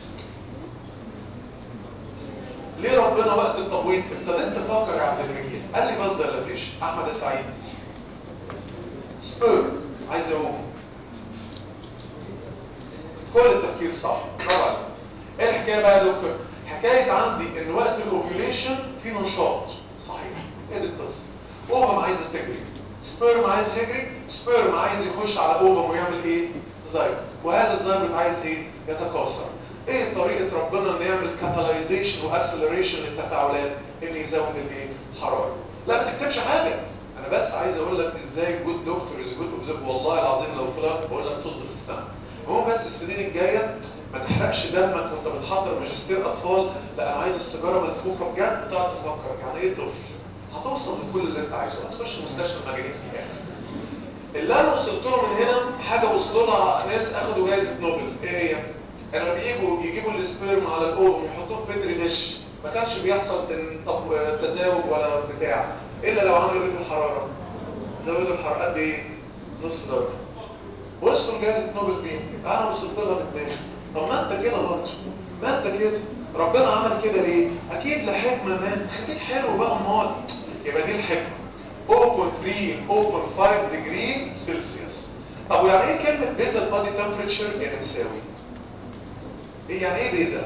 Speaker 2: ليه ربنا وقت التبويض ابتديت تفكر يا عبد المجيد قال لي بس دلتيش احمد السعيد سبير عايز اقوم كل التفكير صح طبعا ايه الحكايه بقى يا دكتور حكايه عندي ان وقت الاوفيوليشن في نشاط صحيح ايه دي القصه اوفم عايزه تجري سبيرم عايز يجري سبيرم عايز يخش على اوفم ويعمل ايه زايجوت وهذا الزايجوت عايز ايه يتكاثر ايه طريقه ربنا ان يعمل كاتالايزيشن واكسلريشن للتفاعلات ان يزود الايه الحراره لا ما تكتبش حاجه انا بس عايز اقول لك ازاي جود دكتور از جود اوبزرف والله العظيم لو طلعت بقول لك طز في السما هو بس السنين الجايه ما تحرقش دمك وانت بتحضر ماجستير اطفال لا انا عايز السيجاره ملفوفه بجد تقعد تفكر يعني ايه طفل هتوصل لكل اللي انت عايزه هتخش مستشفى المجانين في الاخر اللي انا وصلت له من هنا حاجه وصلوا لها ناس اخدوا جائزه نوبل ايه هي كانوا بيجوا يجيبوا السبيرم على الاوفم يحطوه في بتر ديش ما كانش بيحصل تزاوج ولا بتاع الا لو عملوا ايه في الحراره زودوا الحراره قد ايه نص درجه وصلوا لجائزه نوبل بيه انا وصلت لها بدماغي طب ما انت كده برضه ما انت كده ربنا عمل كده ليه اكيد لحكمه ما خليك حلو بقى امال يبقى دي الحكمه 0.3 0.5 ديجري سيلسيوس طب ويعني ايه كلمه بيزل بادي تمبريتشر يعني بتساوي ايه يعني ايه بيزل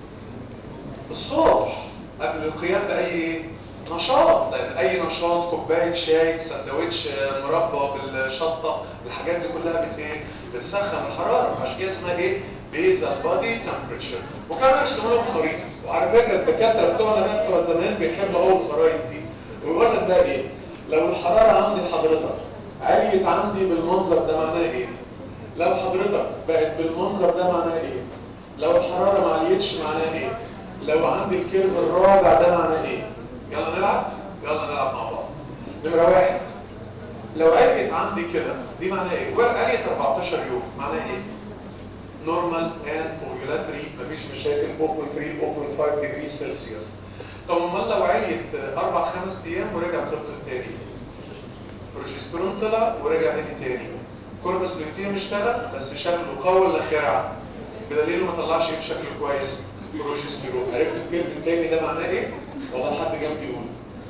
Speaker 2: الصبح قبل القيام باي ايه نشاط لان اي نشاط كوبايه شاي سندوتش مربى بالشطه الحاجات دي كلها بت ايه بتسخن الحراره عشان كده اسمها ايه بيزل بادي تمبريتشر وكانوا يرسموا لهم خريطه وعلى فكره الدكاتره بتوعنا بقى بتوع زمان بيحبوا قوي الخرايط دي ويقول لك بقى ايه لو الحراره عندي حضرتك عليت عندي بالمنظر ده معناه ايه لو حضرتك بقت بالمنظر ده معناه ايه لو الحراره ما عليتش معناه ايه لو عندي الكيرف الرابع ده معناه ايه يلا نلعب يلا نلعب مع بعض نمره واحد لو عليت عندي كده دي معناها ايه وعليت 14 يوم معناها ايه نورمال اند اوفيولاتري مفيش مشاكل 0.3 0.5 ديجري سلسيوس طب امال لو عليت اربع خمس ايام ورجع تبطل تاني بروجسترون طلع ورجع هدي تاني كوربس لوتيوم اشتغل بس شكله قوي ولا خرع بدليل ما طلعش ايه بشكل كويس بروجسترون عرفت الكلمه التاني ده معناه ايه والله حد جنبي يقول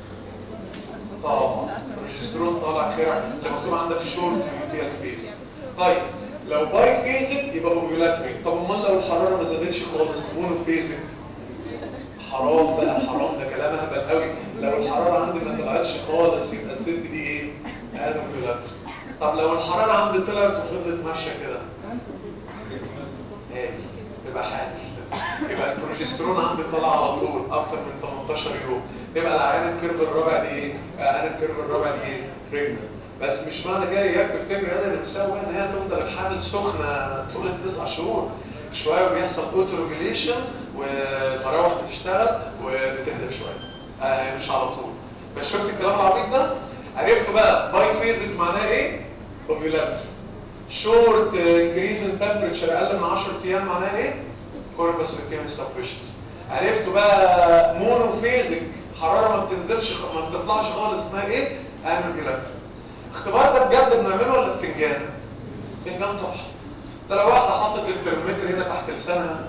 Speaker 2: اه بروجسترون طالع خرع زي ما مكتوب عندك شورت لوتيال فيز طيب لو باي فيزك يبقى اوفيولاتري طب امال لو الحراره ما زادتش خالص مونو فيزك حرام بقى حرام ده كلام اهبل قوي لو الحراره عندي ما طلعتش خالص يبقى الست دي ايه اوفيولاتري طب لو الحراره عندي طلعت وفضلت ماشيه كده ايه يبقى حامل يبقى البروجسترون عندي طلع على طول اكتر من 18 يوم يبقى العيان الكيرف الرابع دي ايه انا الكيرف الرابع دي ايه بريجننت بس مش معنى كده اياك تفتكر انا اللي مساوي ان هي تفضل الحامل سخنه طول التسع شهور شويه بيحصل اوتو ريجوليشن والمراوح بتشتغل وبتهدى شويه آه مش على طول بس شفت الكلام العبيط ده عرفت بقى باي فيزك معناه ايه اوفيولاتري شورت انكريز ان تمبريتشر اقل من 10 ايام معناه ايه كوربس لوتيوم سبريشنز عرفت بقى مونوفيزك حراره ما بتنزلش ما بتطلعش خالص اسمها ايه انوفيلاتري اختبار ده بجد بنعمله ولا بتنجان بتنجان طبعا ده لو واحده حطت الترمومتر هنا تحت لسانها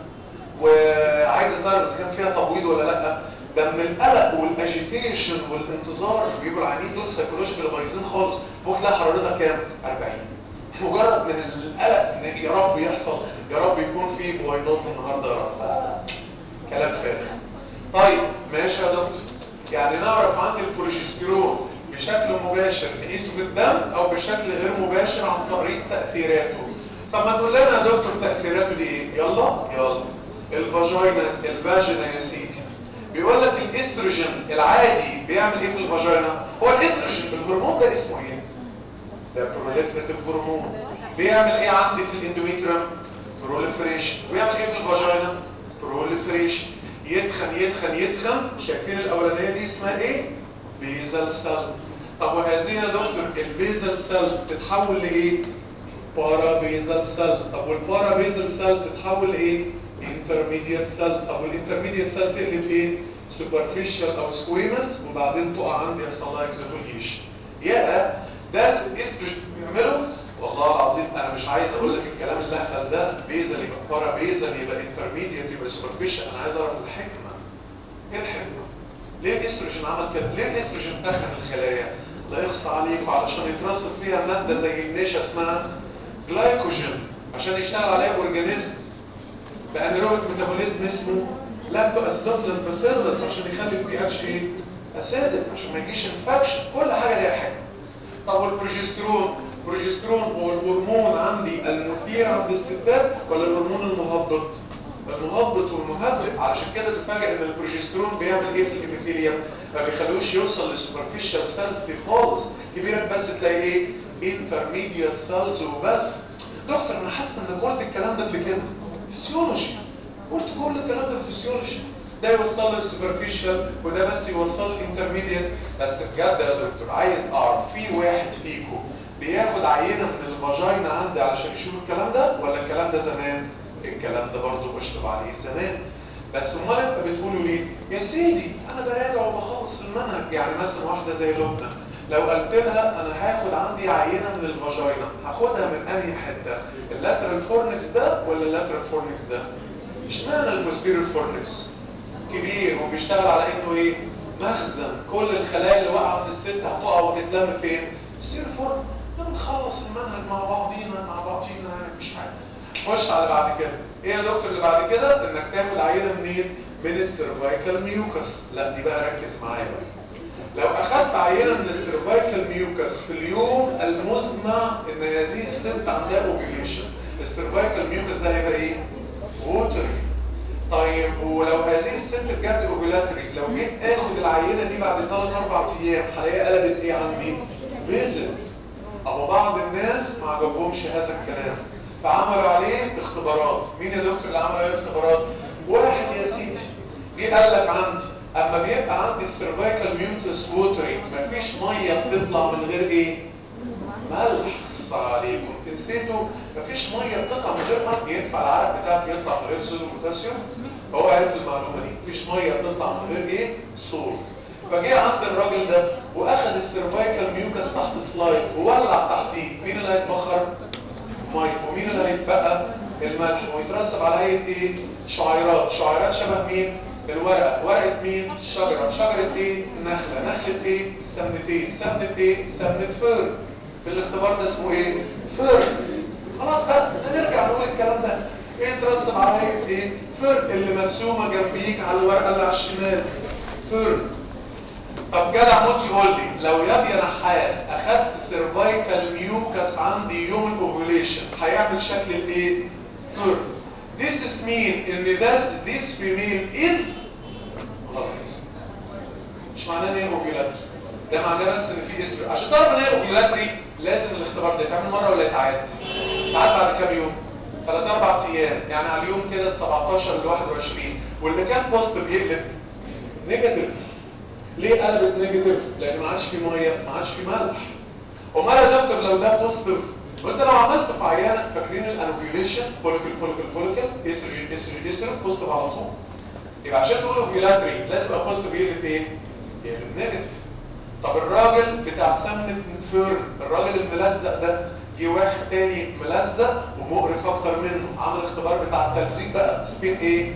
Speaker 2: وعايزه تعرف اذا كان فيها تبويض ولا لا ده من القلق والاجيتيشن والانتظار بيبقوا العيانين دول سايكولوجيكال بايظين خالص ممكن تلاقي حرارتها كام 40 مجرد من القلق ان يا رب يحصل يا رب يكون في بويضات النهارده يا رب كلام فارغ طيب ماشي يا دكتور يعني نعرف عند البروجستيرون بشكل مباشر نقيسه بالدم او بشكل غير مباشر عن طريق تاثيراته طب ما تقول لنا يا دكتور تاثيراته دي ايه يلا يلا الفاجينا الفاجينا يا سيدي بيقول لك الاستروجين العادي بيعمل ايه في الفاجينا هو الاستروجين الهرمون ده اسمه ايه ده بروليفريتيف هرمون بيعمل ايه عندي في الاندوميتريوم بروليفريشن ويعمل ايه في الفاجينا بروليفريشن يتخن يتخن يتخن شايفين الاولانيه دي اسمها ايه بيزل سيل طب وهذه يا دكتور البيزل سيل تتحول لايه بارا بيزل سيل طب والبارا بيزل سيل تتحول لايه انترميديت سيل طب والانترميديت سيل تقلب ايه سوبرفيشال او سكويمس وبعدين تقع عندي يحصل لها اكزيفوليشن يا ده الاستروجين بيعمله والله العظيم انا مش عايز اقول لك الكلام اللي اهبل ده بيزل يبقى بارا بيزل يبقى انترميديت يبقى سوبرفيشال انا عايز اعرف الحكمه ايه الحكمه ليه الاستروجين عمل كده ليه الاستروجين دخل الخلايا لا يخص عليك علشان يترسب فيها ماده زي النشا اسمها جلايكوجين عشان يشتغل عليها اورجانيزم بانيروبيك ميتابوليزم اسمه لاكتو اسيدوفيلس باسيلس عشان يخلي البي اتش ايه اسيدك عشان ما يجيش انفكشن كل حاجه ليها حكمه طب عند الستات ولا الهرمون المهبط المهبط والمهبط علشان كده تفاجئ ان البروجسترون بيعمل ايه في الابيثيليوم ما بيخلوش يوصل للسوبرفيشال سيلز دي خالص كبيرك بس تلاقي ايه انترميديت سيلز وبس دكتور انا حاسس ان قلت الكلام ده قبل كده فيسيولوجي قلت كل الكلام ده فيسيولوجي ده يوصل للسوبرفيشال وده بس يوصل للانترميديت بس بجد يا دكتور عايز اعرف في واحد فيكم بياخد عينه من الفاجينا عندي علشان يشوف الكلام ده ولا الكلام ده زمان الكلام ده برضه بشطب عليه زمان بس امال انت بتقولوا ليه يا سيدي انا براجع وبخلص المنهج يعني مثلا واحده زي لبنى لو قلت لها انا هاخد عندي عينه من الفاجينا هاخدها من انهي حته اللاترال فورنكس ده ولا اللاترال فورنكس ده اشمعنى البوستيريور فورنكس كبير وبيشتغل على انه ايه مخزن كل الخلايا اللي واقعه من الست هتقع وتتلم فين بوستيريور فورنكس بنخلص المنهج مع بعضينا مع بعضينا يعني مش حاجه خش على بعد كده ايه يا دكتور اللي بعد كده انك تاخد عينه منين من السيرفايكال ميوكس لا دي بقى ركز معايا بقى لو اخدت عينه من السيرفايكال ميوكس في اليوم المزمع ان هذه الست عندها اوفيليشن السيرفايكال ميوكس ده هيبقى ايه ووتري طيب ولو هذه الست بجد اوفيلاتري لو جيت اخد العينه دي بعد 3 4 ايام هلاقيها قلبت ايه عندي فيزيت ابو بعض الناس ما عجبهمش هذا الكلام فعملوا عليه اختبارات مين يا دكتور اللي عمل عليه اختبارات واحد يا سيدي جه قال لك عندي اما بيبقى عندي السيرفايكال ميوتس ووتري مفيش ميه بتطلع من غير ايه ملح الصلاة عليكم نسيتوا مفيش ميه بتطلع من غير ملح ينفع العرق بتاعك يطلع من غير صوديوم وبوتاسيوم هو عارف المعلومه دي مفيش ميه بتطلع من غير ايه صولت فجه عند الراجل ده واخد السيرفايكال ميوكس تحت سلايد وولع تحتيه مين اللي هيتبخر ميه ومين اللي هيتبقى الملح ويترسب على هيئه ايه شعيرات شعيرات شبه مين الورقه ورقه مين شجره شجره ايه نخله نخله ايه سمنتين سمنه ايه سمنه فر الاختبار ده اسمه ايه فر خلاص بقى نرجع نقول الكلام ده ايه ترسب على هيئه ايه فر اللي مرسومه جنبيك على الورقه اللي على الشمال فر طب جدع موت يقول لي لو يابيا نحاس اخدت سيرفايكال ميوكس عندي يوم الاوفيوليشن هيعمل شكل الايه كيرف This is mean ان this this female is غلط مش معناه ان هي اوفيولاتري ده معناه بس ان في اسم عشان تعرف ان هي اوفيولاتري لازم الاختبار ده يتعمل مره ولا يتعاد ساعات بعد كام يوم ثلاث اربع ايام يعني على اليوم كده 17 ل 21 واللي كان بوست بيقلب نيجاتيف ليه قلبت نيجاتيف لان ما عادش في ميه ما عادش في ملح امال يا دكتور لو ده بوزيتيف وانت لو عملت في عيانه فاكرين الانوفيوليشن فوليكل فوليكل فوليكل استروجين استروجين استروجين بوزيتيف على طول يبقى عشان تقول اوفيولاتري لازم يبقى بوزيتيف يقلب ايه يقلب نيجاتيف طب الراجل بتاع سمنه فير الراجل الملزق ده جه واحد تاني ملزق ومقرف اكتر منه عمل اختبار بتاع التلزيق بقى سبين ايه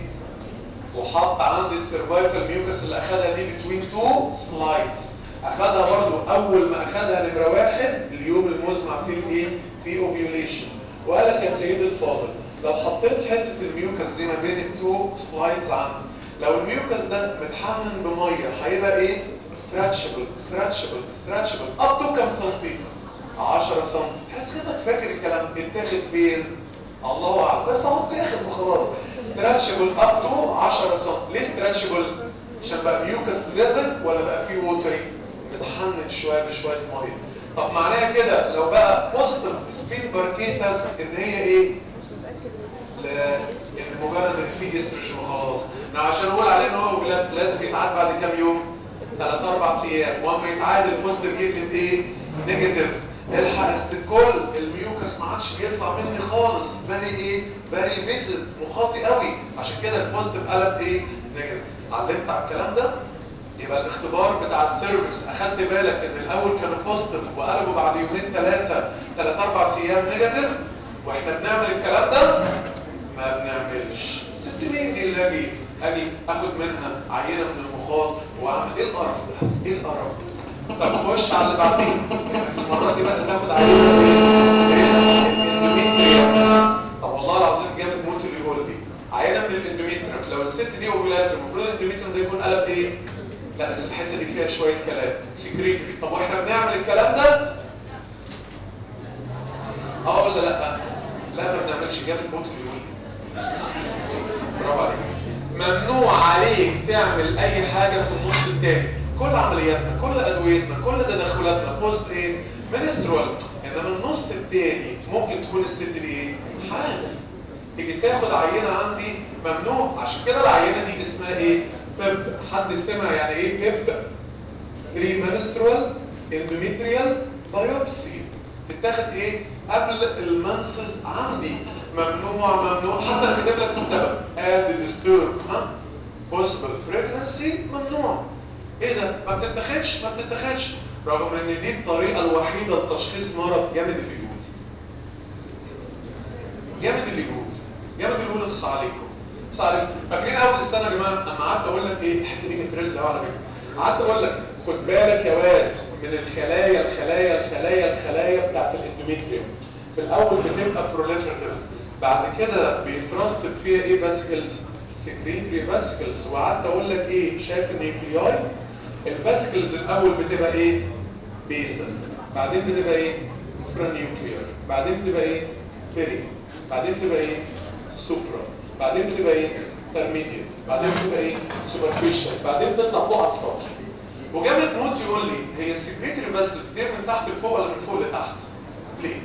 Speaker 2: وحط عندي السيرفايكال ميوكس اللي اخدها دي بتوين تو سلايدز اخدها برضو اول ما اخدها نمره واحد اليوم المزمع فيه الايه في اوفيوليشن وقال لك يا سيدي الفاضل لو حطيت حته الميوكس دي ما بين التو سلايدز عندي لو الميوكس ده متحمل بميه هيبقى ايه ستراتشبل ستراتشبل ستراتشبل اب تو كام سنتي 10 سم تحس كده فاكر الكلام اتاخد فين الله اعلم بس اهو اتاخد وخلاص ستراتشبل اب تو 10 سم ليه ستراتشبل عشان بقى ميوكس لازق ولا بقى فيه ووتري متحنن شويه بشويه ميه طب معناها كده لو بقى بوزيتيف سبين باركيتاس ان هي ايه مجرد ان في استروجين وخلاص عشان اقول عليه ان هو لازم يتعاد بعد كام يوم ثلاث اربع ايام واما يتعاد البوزيتيف يقلب ايه نيجاتيف الحق الكل الميوكس ما عادش بيطلع مني خالص باري ايه باري فيزيت مخاطي قوي عشان كده البوزيتيف قلب ايه نيجاتيف علمت على الكلام ده يبقى الاختبار بتاع السيرفيس اخدت بالك ان الاول كانوا بوزيتيف وقلبوا بعد يومين ثلاثه ثلاث اربع ايام نيجاتيف واحنا بنعمل الكلام ده ما بنعملش ست مين دي اللي اجي اجي اخد منها عينه من المخاط واعمل ايه القرف ده ايه القرف طب خش على اللي بعدين المره دي بقى تاخد عينه الاندوميتريوم طب والله العظيم جامد موت اللي يقول لي عينه من الاندوميتريوم لو الست دي اوفيلاتريوم المفروض الاندوميتريوم ده يكون قلب ايه لا بس الحته دي فيها شويه كلام سكريتري طب واحنا بنعمل الكلام ده اه ولا لا لا ما بنعملش جاب الموت اليومي برافو عليك ممنوع عليك تعمل اي حاجة في النص التاني كل عملياتنا كل ادويتنا كل تدخلاتنا بوست ايه منسترول انما النص التاني ممكن تكون الست دي ايه حامل تيجي تاخد عينة عندي ممنوع عشان كده العينة دي اسمها ايه بيب حد سمع يعني ايه بيب بري منسترول اندوميتريال بايوبسي تتاخد ايه قبل المنسس عندي ممنوع ممنوع حتى انا كاتب لك السبب اد ديستورب ها possible pregnancy ممنوع ايه ده ما بتتاخدش ما بتتاخدش رغم ان دي الطريقه الوحيده لتشخيص مرض جامد اللي جامد اللي يقول جامد اللي يقول اقص عليكم اقص عليكم فاكرين اول السنه يا جماعه اما قعدت اقول لك ايه الحته دي كانت رزقه على فكره قعدت اقول لك خد بالك يا واد من الخلايا الخلايا الخلايا الخلايا بتاعت الاندوميتريوم في الاول بتبقى بروليفرتيف بعد كده بيترسب فيها ايه باسكلز سكريتري باسكلز وقعدت اقول لك ايه شايف النيوكلياي الباسكلز الاول بتبقى ايه بيزل بعدين بتبقى ايه فرانيوكليار بعدين بتبقى ايه بيري بعدين بتبقى ايه سوبرا بعدين بتبقى ايه ترميديت بعدين بتبقى ايه سوبرفيشال بعدين بتطلع فوق على السطح وجامد موت يقول لي هي السكريتري بس بتطير من تحت لفوق ولا من فوق لتحت ليه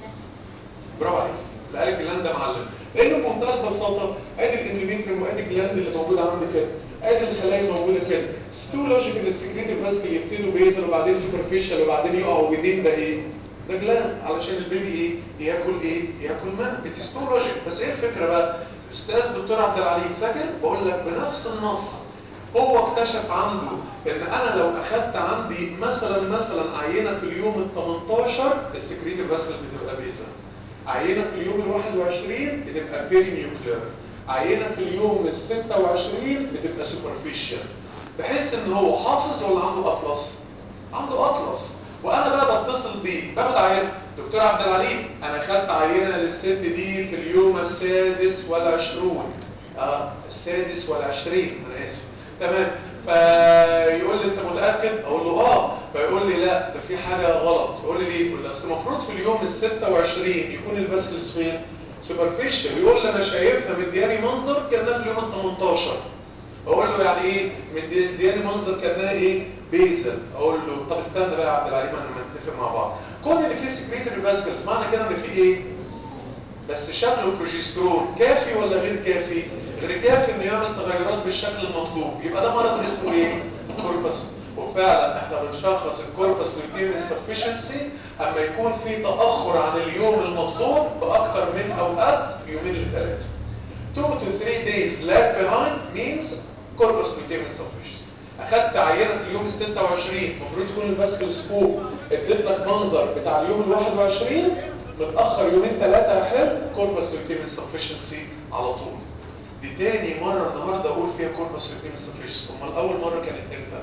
Speaker 2: برافو عليك لا قال الجلاند ده معلم لانه بمنتهى البساطه ادي الاندوميتريوم وادي الجلاند اللي موجوده عندي كده ادي الخلايا موجوده كده ستو لوجيك ان السكريتري بس يبتدوا بيزل وبعدين سوبرفيشال وبعدين يقعوا وبعدين ده ايه ده جلاند علشان البيبي ايه ياكل ايه ياكل ماء اتستو لوجيك بس ايه الفكره بقى الاستاذ دكتور عبد العليم فاكر بقول لك بنفس النص هو اكتشف عنده ان انا لو اخدت عندي مثلا مثلا عينه في اليوم ال 18 السكريتري بس بتبقى بيزل عينه في اليوم ال 21 بتبقى بيري نيوكلير عينه في اليوم ال 26 بتبقى سوبرفيشال بحيث ان هو حافظ ولا عنده اطلس عنده اطلس وانا بقى بتصل بيه باخد عينه دكتور عبد العليم انا خدت عينه للست دي في اليوم السادس والعشرون اه السادس والعشرين انا اسف تمام فيقول لي انت متاكد اقول له اه فيقول لي لا ده في حاجه غلط يقول لي ليه يقول لي اصل المفروض في اليوم ال 26 يكون الباسلس فين سوبرفيشال يقول لي انا شايفها مدياني منظر كانها في اليوم ال 18 اقول له يعني ايه مدياني منظر كانها ايه بيزل اقول له طب استنى بقى يا عبد العليم انا نتفق مع بعض كون ان في سكريتري باسكلز معنى كده ان في ايه بس شكله بروجسترون كافي ولا غير كافي غير كافي انه يعمل تغيرات بالشكل المطلوب يبقى ده مرض اسمه ايه كوربس وفعلا احنا بنشخص الكوربس لوتيريال انسفشنسي اما يكون في تاخر عن اليوم المطلوب باكثر من اوقات يومين لثلاثه 2 to 3 days lag behind means corpus luteum insufficiency اخدت عينه في اليوم ال 26 المفروض تكون الباسكلز فوق اديت لك منظر بتاع اليوم ال 21 متاخر يومين ثلاثه يا حلو كوربس لوتيم انسفشنسي على طول دي تاني مره النهارده اقول فيها كوربس لوتيم انسفشنسي امال اول مره كانت امتى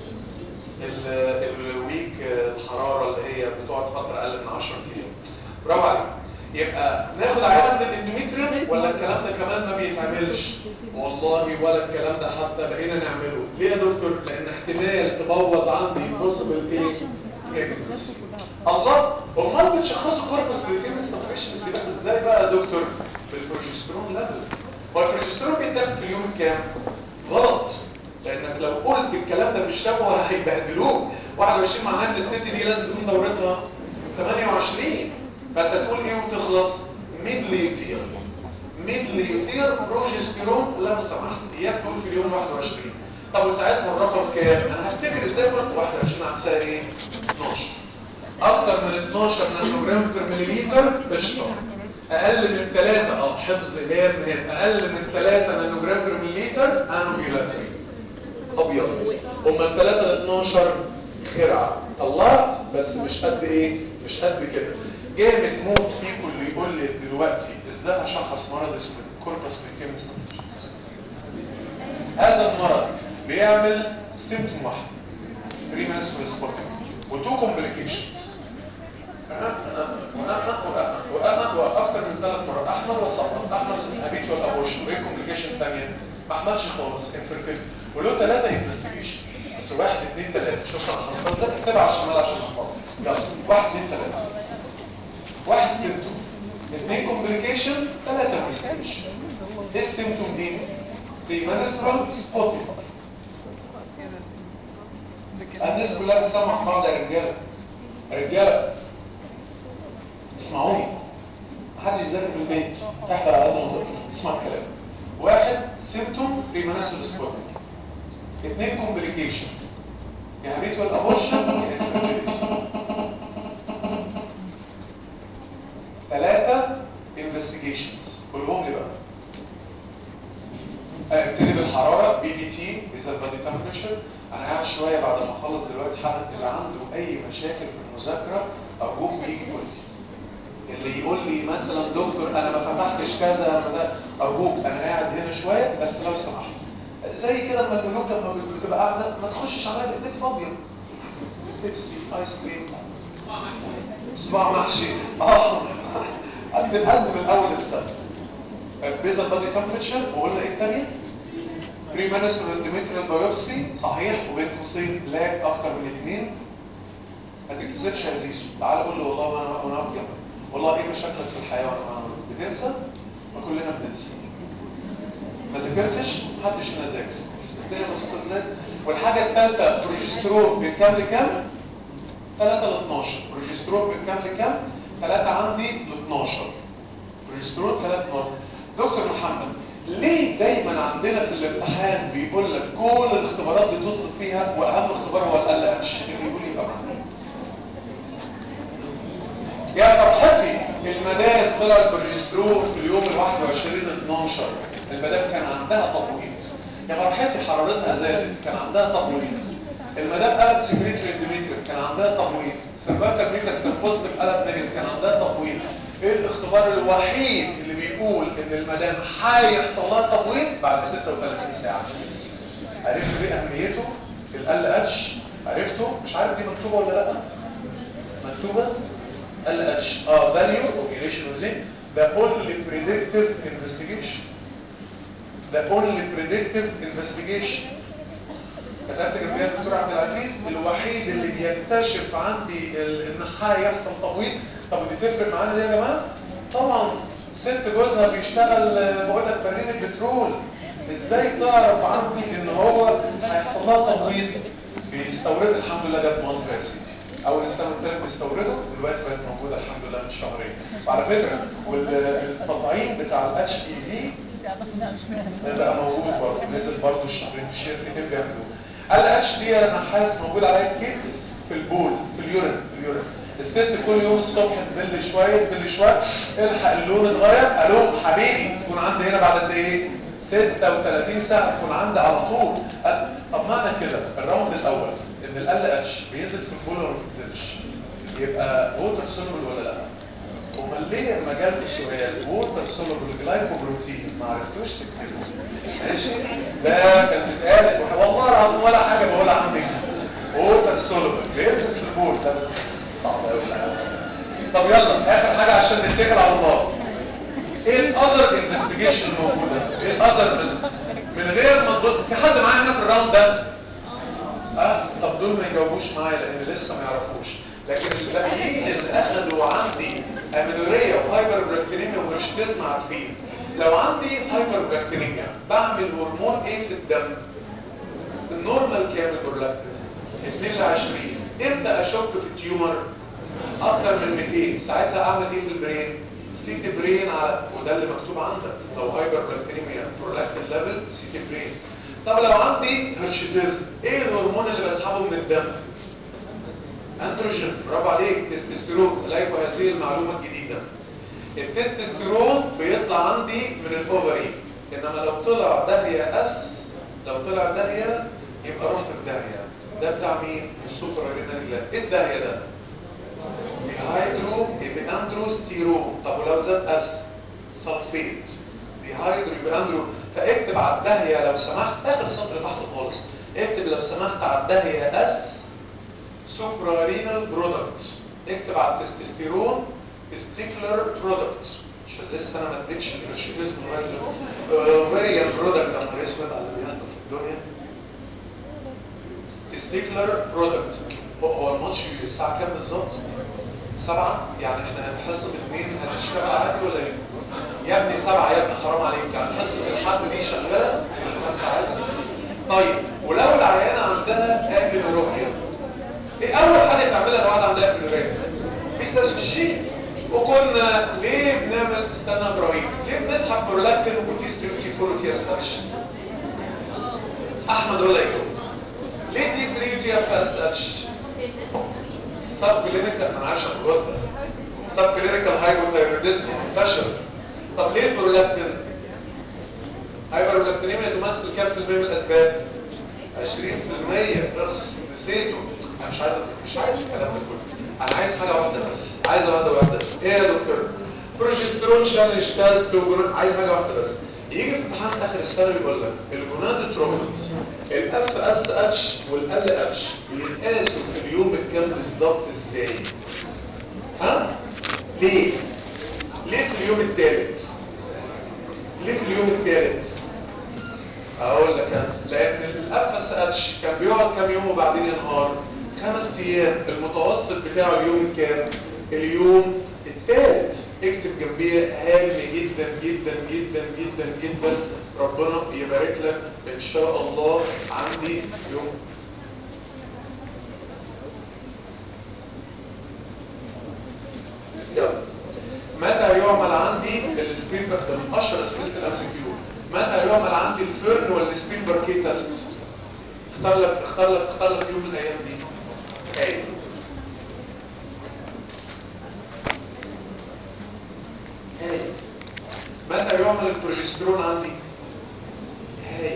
Speaker 2: الويك الحراره اللي هي بتقعد فتره اقل من 10 ايام برافو عليك يبقى ناخد عينه من الاندوميتريوم ولا الكلام ده كمان ما بيتعملش والله ولا الكلام ده حتى بقينا نعمله ليه يا دكتور لان احتمال تبوظ عندي بوسبل ايه pregnancy. الله امال بتشخصوا كوربس لوتيم انسفشنسي ده ازاي بقى يا دكتور بالبروجسترون ليفل هو البروجسترون بيتاخد في اليوم كام غلط لانك لو قلت الكلام ده في الشبوه هيبهدلوك 21 معناه ان الست دي لازم تكون دورتها 28 فانت تقول ايه وتخلص ميد ليوتير ميد ليوتير بروجسترون لو سمحت اياك تقول في اليوم 21 طب وساعتها الرقم كام انا هفتكر ازاي قلت 21 عكسها ايه 12 اكتر من 12 نانوجرام بير مليليتر قشطه اقل من 3 اه حفظ هام هام اقل من 3 نانوجرام بير مليليتر انوبيولاتري ابيض هما ال 3 ل 12 خرعه طلعت بس مش قد ايه مش قد كده جامد موت فيكم اللي يقول لي دلوقتي ازاي هشخص مرض اسمه كوربس لوتيمس هذا المرض بيعمل سيمتوم واحد بريمنس سبوتنج وتو كومبليكيشنز واكثر من ثلاث مرات احمد وسقط احمد هابيت ولا ابورشن وايه كومبليكيشن ثانيه ما احمدش خالص انفيرتيلتي وله ثلاثه انفستيجيشن بس واحد اثنين ثلاثه شوف انا حصلت ده اكتبها على الشمال عشان احفظها يلا واحد اثنين ثلاثه واحد سيمتوم اثنين كومبليكيشن كومبليكيشن ثلاثة انفستيجيشن ايه السيمتوم دي؟ بريمانسترال سبوتنج الناس كلها بتسمع بعض يا رجاله رجاله اسمعوني محدش يذاكر في البيت تحضر على قد ما تقدر اسمع الكلام واحد سيمتوم بريمانسترال سبوتنج اثنين كومبليكيشن يا ريتوال ابورشن يا انفيرتيليتي ثلاثة انفستيجيشنز كلهم لي بقى ابتدي بالحرارة بي بي تي بيزل بادي تمبريتشر انا قاعد شوية بعد ما اخلص دلوقتي حد اللي عنده اي مشاكل في المذاكرة ارجوك يجي يقول لي اللي يقول لي مثلا دكتور انا ما فتحتش كذا أنا ده ارجوك انا قاعد هنا شوية بس لو سمحت زي كده لما الملوك لما بتبقى قاعدة ما تخشش عليها بايديك فاضية بيبسي ايس كريم صباع محشي اه هتتقدم من اول السبت البيزل بادي تمبريتشر وقلنا ايه الثانيه بري مانسترال اندوميتريال بايوبسي صحيح وبين قوسين لاج اكتر من اثنين ما تتكسفش يا زيزو تعال قول له والله انا انا ابيض والله ايه مشاكلك في الحياه وانا بتنسى ما كلنا بننسى ما ذاكرتش محدش هنا ذاكر الدنيا بسيطه ازاي والحاجه الثالثه بروجسترون من كام لكام 3 ل 12 بروجسترون من كام لكام 3 عندي ل 12 بروجسترون 3 12 دكتور محمد ليه دايما عندنا في الامتحان بيقول لك كل الاختبارات اللي تصدق فيها واهم اختبار هو ال اتش اللي بيقول يبقى معانا يا فرحتي المدام طلعت بروجسترون في اليوم ال 21 12 المدام كان عندها تبويض يا فرحتي حرارتها زادت كان عندها تبويض المدام قلب سكريتري اندوميتريم كان عندها تبويض سيرفايكال ميكاس كان بوزيتيف قلب نيجاتيف كان عندها تبويض ايه الاختبار الوحيد اللي بيقول ان المدام هيحصل لها تبويض بعد 36 ساعه عرفت ليه اهميته ال اتش عرفته مش عارف دي مكتوبه ولا لا مكتوبه ال اتش اه فاليو اوبيليشن وزين ده اونلي بريدكتيف انفستيجيشن ده اونلي بريدكتيف انفستيجيشن كتبت جنبيها الدكتور عبد العزيز الوحيد اللي بيكتشف عندي ال- ان هيحصل تبويض طب دي تفرق معانا دي يا جماعه طبعا ست جوزها بيشتغل آه، بقول لك برنامج بترول ازاي تعرف عندي ان هو هيحصل لها تبويض بيستورد الحمد لله جت مصر يا سيدي اول السنه الثالث بيستوردوا دلوقتي بقت موجوده الحمد لله من شهرين وعلى فكره والتطعيم بتاع الاتش اي في بقى موجود برضه نزل برضه الشهرين في شركتين بيعملوه ال اتش دي نحاس موجود عليها كيس في البول في اليورين في اليورين الست كل يوم الصبح تبل شويه تبل شويه الحق اللون اتغير الو حبيبي تكون عندي هنا بعد قد ايه 36 ساعه تكون عندي على طول أه، طب معنى كده الراوند الاول ان ال اتش بينزل في البول ولا ما بينزلش يبقى ووتر سولبل ولا لا امال ليه لما جالكوا سؤال ووتر سولبل جلايكوبروتين ما عرفتوش تكتبوا ماشي ده كان بيتقال والله العظيم ولا حاجه بقولها عندك ووتر سولبل بينزل في البول ده بس صعب قوي طب يلا اخر حاجه عشان نتكل على الله ايه الاذر انفستيجيشن الموجوده ايه الاذر من من غير ما تبص في حد معايا هنا في الراوند ده اه طب دول ما يجاوبوش معايا لان لسه ما يعرفوش لكن الباقيين اللي اخدوا عندي امينوريا وهايبر براكتينيميا ومرشتيزم عارفين لو عندي هايبر براكتينيميا بعمل هرمون ايه في الدم النورمال كام البرولاكتين 2 ل 20 امتى اشك في التيومر اكتر من 200 ساعتها اعمل ايه في البرين سيتي برين على وده اللي مكتوب عندك لو هايبر براكتينيميا برولاكتين ليفل سيتي برين طب لو عندي هرشيتيزم ايه الهرمون اللي بسحبه من الدم اندروجين برافو عليك تستوستيرون لقيتوا هذه المعلومه الجديده التستوستيرون بيطلع عندي من الاوفري انما لو طلع داهيه اس لو طلع داهيه يبقى رحت في داهيه ده بتاع مين السوبر رينال جلاند ايه الداهيه ده ديهايدرو يبقى اندروستيرون طب ولو زاد اس سلفيت ديهايدرو يبقى اندرو فاكتب على الداهيه لو سمحت اخر سطر تحت خالص اكتب لو سمحت على الداهيه اس سوبرارينال برودكت اكتب على التستوستيرون تستيكلر برودكت عشان لسه انا ما اديتش الهرشيتيزم لغايه اوفريان برودكت انا اسود على اللي بيحصل في الدنيا تستيكلر برودكت هو الماتش الساعه كام بالظبط؟ سبعة يعني احنا حصه الاثنين هنشتغل عادي ولا ايه؟ يا ابني سبعة يا ابني حرام عليك يعني حصة الحد دي شغالة خمس ساعات طيب ولو العيانة عندها اميلوريا ايه اول حاجة تعملها لو واحدة عندها اميلوريا بيسرش الشيء وكنا ليه بنعمل استنى ابراهيم ليه بنسحب برولاكتين وبوتيس وتي فور وتي اس اتش احمد ولا يجاوب ليه تي 3 وتي اف اس اتش سب كلينيكال انا عارف الوقت سب كلينيكال هايبوثايروديزم فشل طب ليه البرولاكتين هايبرولاكتينيميا تمثل كام في المية من الاسباب 20% اخس نسيته انا مش عايز مش عايز الكلام ده كله انا عايز حاجه واحده بس عايز واحده واحده بس ايه يا دكتور بروجسترون شانل تاست وجنون عايز حاجه واحده بس يجي في امتحان اخر السنه يقول لك الجونادوتروفيز الاف اس اتش والال اتش بيتقاسوا في اليوم الكام بالظبط ازاي ها ليه ليه في اليوم الثالث ليه في اليوم الثالث اقول لك انا لان الاف اس اتش كان بيقعد كام يوم وبعدين ينهار خمس ايام المتوسط بتاعه اليوم كام اليوم الثالث اكتب جنبيه هام جدا جدا جدا جدا جدا ربنا يبارك لك ان شاء الله عندي يوم يلا متى يعمل عندي السبين ده من اشهر اسئله الام سي كيو متى يعمل عندي الفيرن والسبين باركي تيست اختار لك اختار لك اختار لك يوم من الايام دي ايه هاي متى يعمل البروجسترون عندي هاي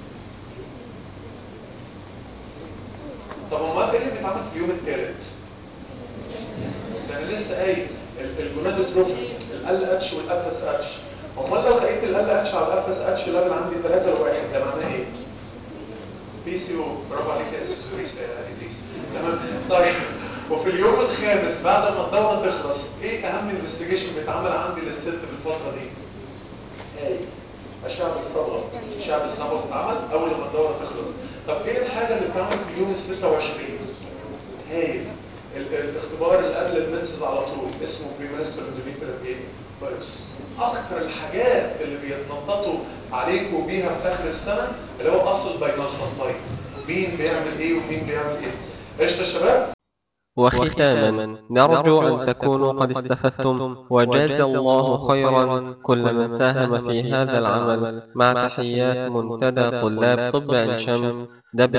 Speaker 2: طب امال ايه اللي بيتعمل في اليوم الثالث ده انا لسه قايل الجونادوتروفيز ال اتش والاف اس اتش امال لو خليت ال اتش على الاف اس اتش ليفل عندي 3 لواحد ده معناه ايه بي سي او برافو عليك يا اسيس تمام طيب وفي اليوم الخامس بعد ما الدوره تخلص ايه اهم انفستيجيشن بيتعمل عندي للست في الفتره دي هاي اشعه الصبغه اشعه الصبغه بتتعمل اول لما الدوره تخلص طب ايه الحاجه اللي بتتعمل في اليوم ال 26 هايل الاختبار اللي قبل المنسز على طول اسمه بريمنستر اندوميتريال ايه فيروس اكتر الحاجات اللي بيتنططوا عليكم بيها في اخر السنه اللي هو اصل بين الخطين مين بيعمل ايه ومين بيعمل ايه قشطه يا شباب
Speaker 1: وختاما نرجو أن تكونوا قد استفدتم وجاز الله خيرا كل من ساهم في هذا العمل مع تحيات منتدى طلاب طب عين شمس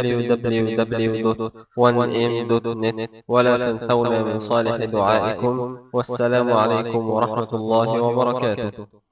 Speaker 1: www.1m.net ولا تنسونا من صالح دعائكم والسلام عليكم ورحمة الله وبركاته